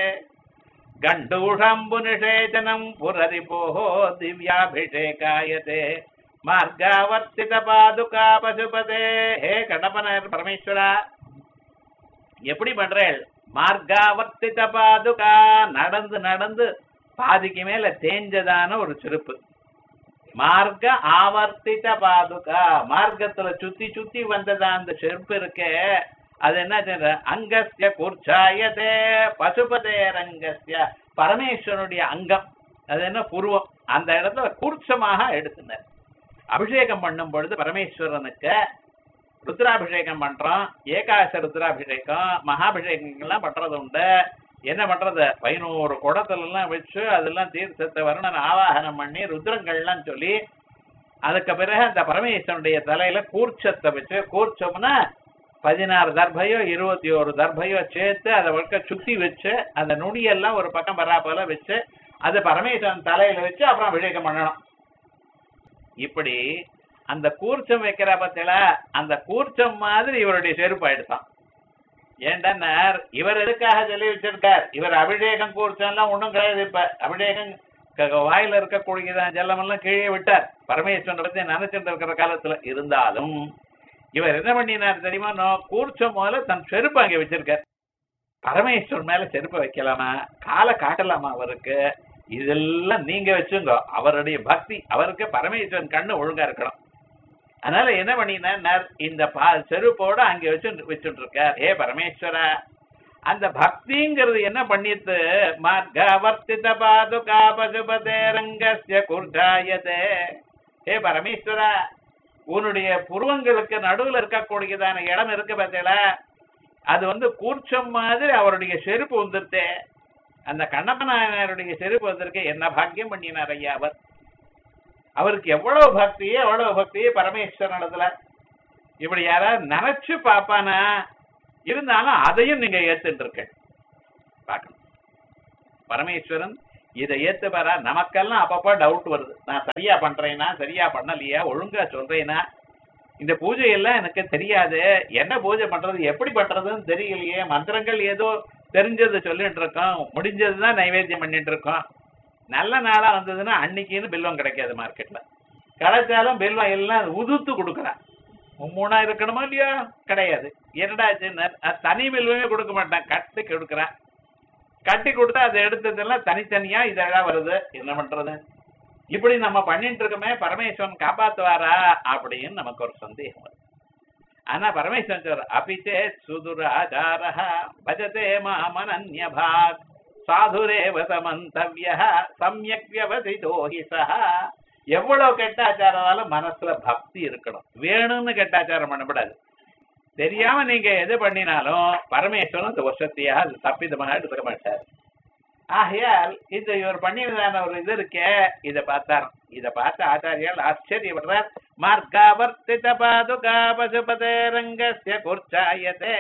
கண்டூஷம்பு நிஷேச்சனம் புரரிபோஹோ திவ்யாபிஷேகாயதே மார்காவர்த்தித பாதுகா பசுபதே ஹே கடப்பனர் பரமேஸ்வரா எப்படி பண்றேள் மார்காவர்த்தித பாதுகா நடந்து நடந்து பாதிக்கு மேல தேஞ்சதான ஒரு செருப்பு மார்க்க ஆவர்த்தித பாதுகா மார்க்கத்துல சுத்தி சுத்தி வந்ததா அந்த செருப்பு இருக்கே அது என்ன சொல்ற அங்கஸ்ய குர்ச்சாயதே பசுபதே ரங்கஸ்ய பரமேஸ்வரனுடைய அங்கம் அது என்ன புருவம் அந்த இடத்துல கூர்ச்சமாக எடுத்துனர் அபிஷேகம் பண்ணும் பொழுது பரமேஸ்வரனுக்கு ருத்ராபிஷேகம் பண்றோம் ஏகாச ருத்ராபிஷேகம் மகாபிஷேகங்கள்லாம் பண்றது உண்டு என்ன பண்றது பதினோரு குடத்துல எல்லாம் வச்சு அதெல்லாம் தீர்த்தத்தை வருணன் ஆவாகனம் பண்ணி ருத்ரங்கள்லாம் சொல்லி அதுக்கு பிறகு அந்த பரமேஸ்வரனுடைய தலையில கூர்ச்சத்தை வச்சு கூர்ச்சம்னா பதினாறு தர்பையோ இருபத்தி ஒரு தர்பையோ சேர்த்து அதை வழக்க சுத்தி வச்சு அந்த நுடியெல்லாம் ஒரு பக்கம் பராப்பல வச்சு அது பரமேஸ்வரன் தலையில வச்சு அப்புறம் அபிஷேகம் பண்ணணும் இப்படி அந்த கூர்ச்சம் வைக்கிற பத்தில அந்த கூர்ச்சம் மாதிரி இவருடைய செருப்பு ஆயிடுதான் ஏண்டன்னார் இவர் எதுக்காக சொல்லி வச்சிருக்கார் இவர் அபிஷேகம் கூர்ச்சம்லாம் ஒண்ணும் கிடையாது இப்ப அபிஷேகம் க- வாயில இருக்கக்கூடியதான் ஜலமெல்லாம் கீழே விட்டார் பரமேஸ்வரன் பத்தி நினைச்சிட்டு இருக்கிற காலத்துல இருந்தாலும் இவர் என்ன பண்ணினார் தெரியுமா நான் கூர்ச்சம் முதல்ல தன் செருப்பு அங்க வச்சிருக்கார் பரமேஸ்வரன் மேல செருப்பை வைக்கலாமா காலை காட்டலாமா அவருக்கு இதெல்லாம் நீங்க வச்சுங்க அவருடைய பக்தி அவருக்கு பரமேஸ்வரன் கண்ணு ஒழுங்கா இருக்கணும் அதனால என்ன பண்ணினார் இந்த பா செருப்போட அங்க வச்சு வச்சுட்டு இருக்கார் ஏ பரமேஸ்வரா அந்த பக்திங்கிறது என்ன பண்ணிட்டு மார்கவர்த்தித பாதுகா பசுபதே ரங்கஸ்ய குர்ஜாயதே ஏ பரமேஸ்வரா உன்னுடைய புருவங்களுக்கு நடுவுல இருக்கக்கூடியதான இடம் இருக்கு பார்த்தீங்களா அது வந்து கூர்ச்சம் மாதிரி அவருடைய செருப்பு வந்துருத்தே அந்த கண்ணப்ப நாயனாருடைய செருப்பு வந்திருக்கு என்ன பாக்கியம் பண்ணினார் ஐயா அவர் அவருக்கு எவ்வளவு பக்தி எவ்வளவு பக்தி பரமேஸ்வரனிடத்துல இப்படி யாராவது நினைச்சு பாப்பானா இருந்தாலும் அதையும் நீங்க ஏத்துட்டு இருக்க பார்க்கணும் பரமேஸ்வரன் இதை ஏத்து பாரா நமக்கெல்லாம் அப்பப்போ டவுட் வருது நான் சரியா பண்றேனா சரியா பண்ணலையா ஒழுங்கா சொல்றேனா இந்த பூஜை எல்லாம் எனக்கு தெரியாது என்ன பூஜை பண்றது எப்படி பண்றதுன்னு தெரியலையே மந்திரங்கள் ஏதோ தெரிஞ்சதை சொல்லிட்டு இருக்கோம் முடிஞ்சதுதான் நைவேத்தியம் பண்ணிட்டு இருக்கோம் நல்ல நாளா வந்ததுன்னா அன்னைக்குன்னு பில்வம் கிடைக்காது மார்க்கெட்ல கிடைச்சாலும் பில்வம் எல்லாம் உதுத்து கொடுக்குறான் மும்மூணா இருக்கணுமா இல்லையா கிடையாது என்னடா ஆச்சுன்னு அது தனி பில்வமே கொடுக்க மாட்டான் கட்டி கொடுக்குறான் கட்டி கொடுத்தா அதை எடுத்ததெல்லாம் தனித்தனியா இதெல்லாம் வருது என்ன பண்றது இப்படி நம்ம பண்ணிட்டு இருக்கோமே பரமேஸ்வரன் காப்பாத்துவாரா அப்படின்னு நமக்கு ஒரு சந்தேகம் வருது ஆனா பரமேஸ்வரன் சொல்ற அபிச்சே சுதுராச்சார பஜதே மாமனன்ய பாக் சாதுரேவ சமந்தவ்ய சமயக் வியவசிதோ ஹி சஹ எவ்வளவு கெட்டாச்சாரம் மனசுல பக்தி இருக்கணும் வேணும்னு கெட்டாச்சாரம் பண்ணக்கூடாது தெரியாம நீங்க எது பண்ணினாலும் பரமேஸ்வரன் அந்த வருஷத்தையா அது தப்பிதமாக எடுத்துக்க மாட்டார் ஆகையால் இந்த இவர் பண்ணினதான ஒரு இது இருக்கே இத பார்த்தார் இத பார்த்து ஆச்சாரியால் ஆச்சரியப்படுறார் மார்காவர்த்தித பாதுகா பசுபதே ரங்கஸ்ய குர்ச்சாயதே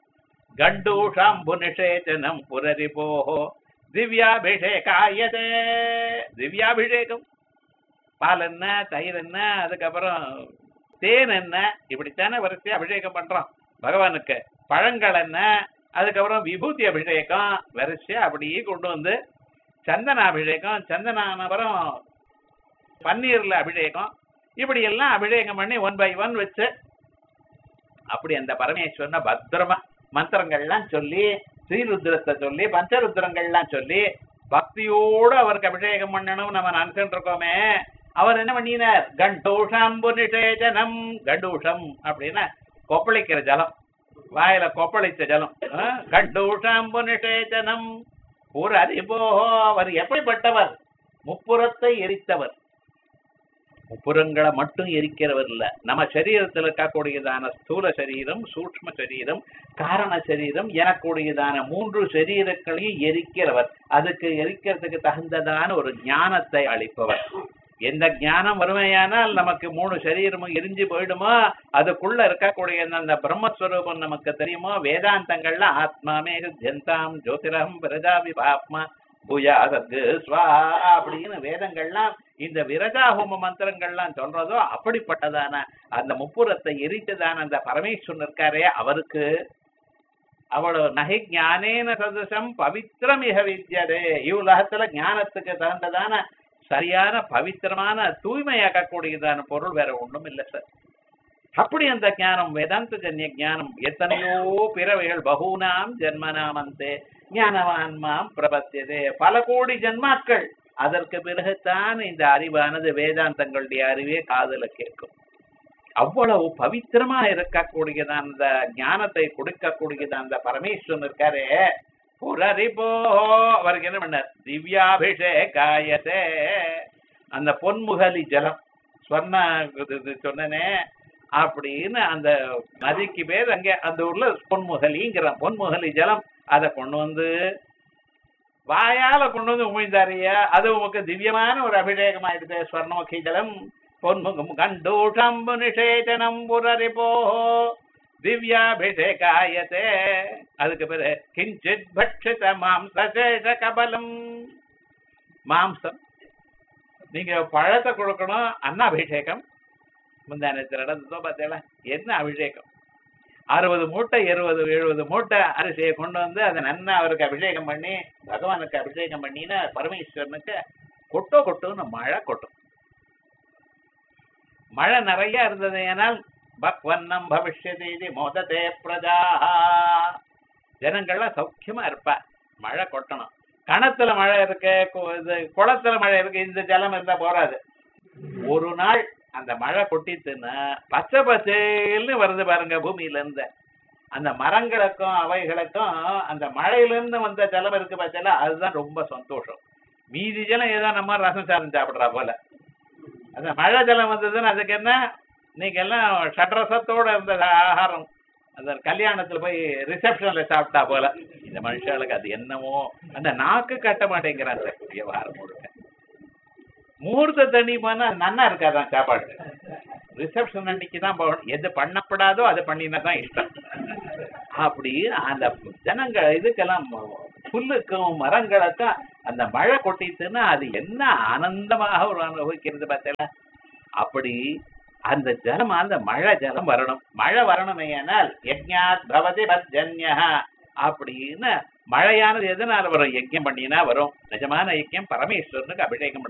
கண்டூஷாம்பு நிஷேச்சனம் புரரிபோஹோ திவ்யாபிஷேகாயதே திவ்யாபிஷேகம் பால் என்ன தயிர் என்ன அதுக்கப்புறம் தேன் என்ன இப்படித்தானே வரிசையா அபிஷேகம் பண்றோம் பகவானுக்கு பழங்கள் என்ன அதுக்கப்புறம் விபூதி அபிஷேகம் வரிசையா அப்படியே கொண்டு வந்து சந்தன அபிஷேகம் சந்தனானப்புறம் பன்னீர்ல அபிஷேகம் இப்படி எல்லாம் அபிஷேகம் பண்ணி ஒன் பை ஒன் வச்சு அப்படி அந்த பரமேஸ்வரனை பத்திரமா மந்திரங்கள்லாம் சொல்லி ஸ்ரீருத்ரத்தை சொல்லி பஞ்சருத்ரங்கள்லாம் சொல்லி பக்தியோடு அவருக்கு அபிஷேகம் பண்ணணும் நம்ம நினைச்சுட்டு இருக்கோமே அவர் என்ன பண்ணினார் கண்டூஷாம்பு நிஷேஜனம் கண்டூஷம் அப்படின்னா கொப்பளிக்கிற ஜலம் வாயில கொப்பளிச்ச ஜலம் அஹ், கண்டூஷாம்பு நிஷேஜனம் ஒரு அறிபோஹோ அவர் எப்படிப்பட்டவர் முப்புறத்தை எரித்தவர் முப்புறங்களை மட்டும் எரிக்கிறவர் இல்ல நம்ம சரீரத்தில் இருக்கக்கூடியதான ஸ்தூல சரீரம் சூக்ஷ்ம சரீரம் காரண சரீரம் எனக்கூடியதான மூன்று சரீரங்களையும் எரிக்கிறவர் அதுக்கு எரிக்கிறதுக்கு தகுந்ததான ஒரு ஞானத்தை அளிப்பவர் எந்த ஞானம் வறுமையானால் நமக்கு மூணு சரீரமும் எரிஞ்சு போயிடுமோ அதுக்குள்ள இருக்கக்கூடிய அந்த பிரம்மஸ்வரூபம் நமக்கு தெரியுமோ வேதாந்தங்கள்ல ஆத்மாமே ஜந்தாம் ஜோதிரம் பிரஜா விபாப்மா பூஜா சத்கு ஸ்வா அப்படின்னு வேதங்கள்லாம் இந்த விரஜா ஹோம மந்திரங்கள்லாம் சொல்றதோ அப்படிப்பட்டதான அந்த முப்புறத்தை எரித்ததான அந்த பரமேஸ்வரன் இருக்காரே அவருக்கு அவ்வளவு நகை ஞானேன சதசம் பவித்திரம் இக வித்யதே இவ்வுலகத்துல ஞானத்துக்கு தகுந்ததான சரியான பவித்திரமான தூய்மையாக்கக்கூடியதான பொருள் வேற ஒண்ணும் இல்லை சார் அப்படி அந்த ஞானம் வேதாந்த ஜன்ய ஞானம் எத்தனையோ பிறவைகள் பகூனாம் ஜென்மனாமந்தே ஞானவான்மாம் பிரபத்தியதே பல கோடி ஜென்மாக்கள் அதற்கு பிறகுதான் இந்த அறிவானது வேதாந்தங்களுடைய அறிவே காதுல கேட்கும் அவ்வளவு பவித்திரமா இருக்கக்கூடியது அந்த ஞானத்தை கொடுக்கக்கூடியது அந்த பரமேஸ்வரன் இருக்காரே புரரிபோ அவருக்கு என்ன பண்ணார் திவ்யாபிஷேகாயத்தே அந்த பொன்முகலி ஜலம் சொன்ன இது- இது சொன்னனே அப்படின்னு அந்த நதிக்கு பேர் அங்க அந்த ஊர்ல பொன்முகலிங்கிற பொன்முகலி ஜலம் அதை கொண்டு வந்து வாயால கொண்டு வந்து உமிழ்ந்தாரியா அது உமக்கு திவ்யமான ஒரு அபிஷேகம் ஆயிடுது ஸ்வர்ணமுகி ஜலம் பொன்முகம் கண்டூஷம்பு நிஷேச்சனம் புரரிபோ திவ்யாபிஷேகாயத்தே அதுக்கு பிறகு கிஞ்சித் பட்சித மாம்சேஷ கபலம் மாம்சம் நீங்க பழத்தை கொடுக்கணும் அன்னாபிஷேகம் முந்தானத்தில் நடந்ததோ பார்த்தீங்களா என்ன அபிஷேகம் அறுபது மூட்டை இருபது எழுபது மூட்டை அரிசியை கொண்டு வந்து அதை நன்னா அவருக்கு அபிஷேகம் பண்ணி பகவானுக்கு அபிஷேகம் பண்ணினா பரமேஸ்வரனுக்கு கொட்டோ கொட்டுன்னு மழை கொட்டும் மழை நிறைய இருந்தது ஏனால் பக்வன்னம் பவிஷ்யதி இது மோததே பிரஜா ஜனங்கள்லாம் சௌக்கியமா இருப்பா மழை கொட்டணும் கணத்துல மழை இருக்கு கு- இது குளத்துல மழை இருக்கு இந்த ஜலம் இருந்தா போறாது ஒரு நாள் அந்த மழை கொட்டித்துன்னா பச்சை பச்சைன்னு வருது பாருங்க பூமியில இருந்து அந்த மரங்களுக்கும் அவைகளுக்கும் அந்த மழையிலிருந்து வந்த ஜலம் இருக்கு பார்த்தீங்களா அதுதான் ரொம்ப சந்தோஷம் மீதி ஜலம் ஏதோ நம்ம ரசம் சாதம் சாப்பிடுறா போல அந்த மழை ஜலம் வந்ததுன்னு அதுக்கு என்ன நீங்க எல்லாம் ஷட்ரசத்தோட இருந்த ஆகாரம் அந்த கல்யாணத்துல போய் ரிசப்ஷன்ல சாப்பிட்டா போல இந்த மனுஷாளுக்கு அது என்னமோ அந்த நாக்கு கட்ட மாட்டேங்கிறாங்க விவகாரம் முழுக்க முகூர்த்த தண்ணி போனா நன்னா இருக்காதான் சாப்பாடு ரிசப்ஷன் அன்னைக்கு தான் போகணும் எது பண்ணப்படாதோ அதை பண்ணினா தான் இஷ்டம் அப்படி அந்த ஜனங்க இதுக்கெல்லாம் புல்லுக்கும் மரங்களுக்கும் அந்த மழை கொட்டிச்சுன்னா அது என்ன ஆனந்தமாக ஒரு அனுபவிக்கிறது பார்த்தீங்களா அப்படி அந்த ஜலம் அந்த மழை ஜலம் வரணும் மழை வரணும் ஏனால் யஜ்ஞாத் பவதி பத்ஜன்யா அப்படின்னு மழையானது எதனால வரும் யஜ்யம் பண்ணினா வரும் நிஜமான யஜ்யம் பரமேஸ்வரனுக்கு அபிஷேகம் பண்ண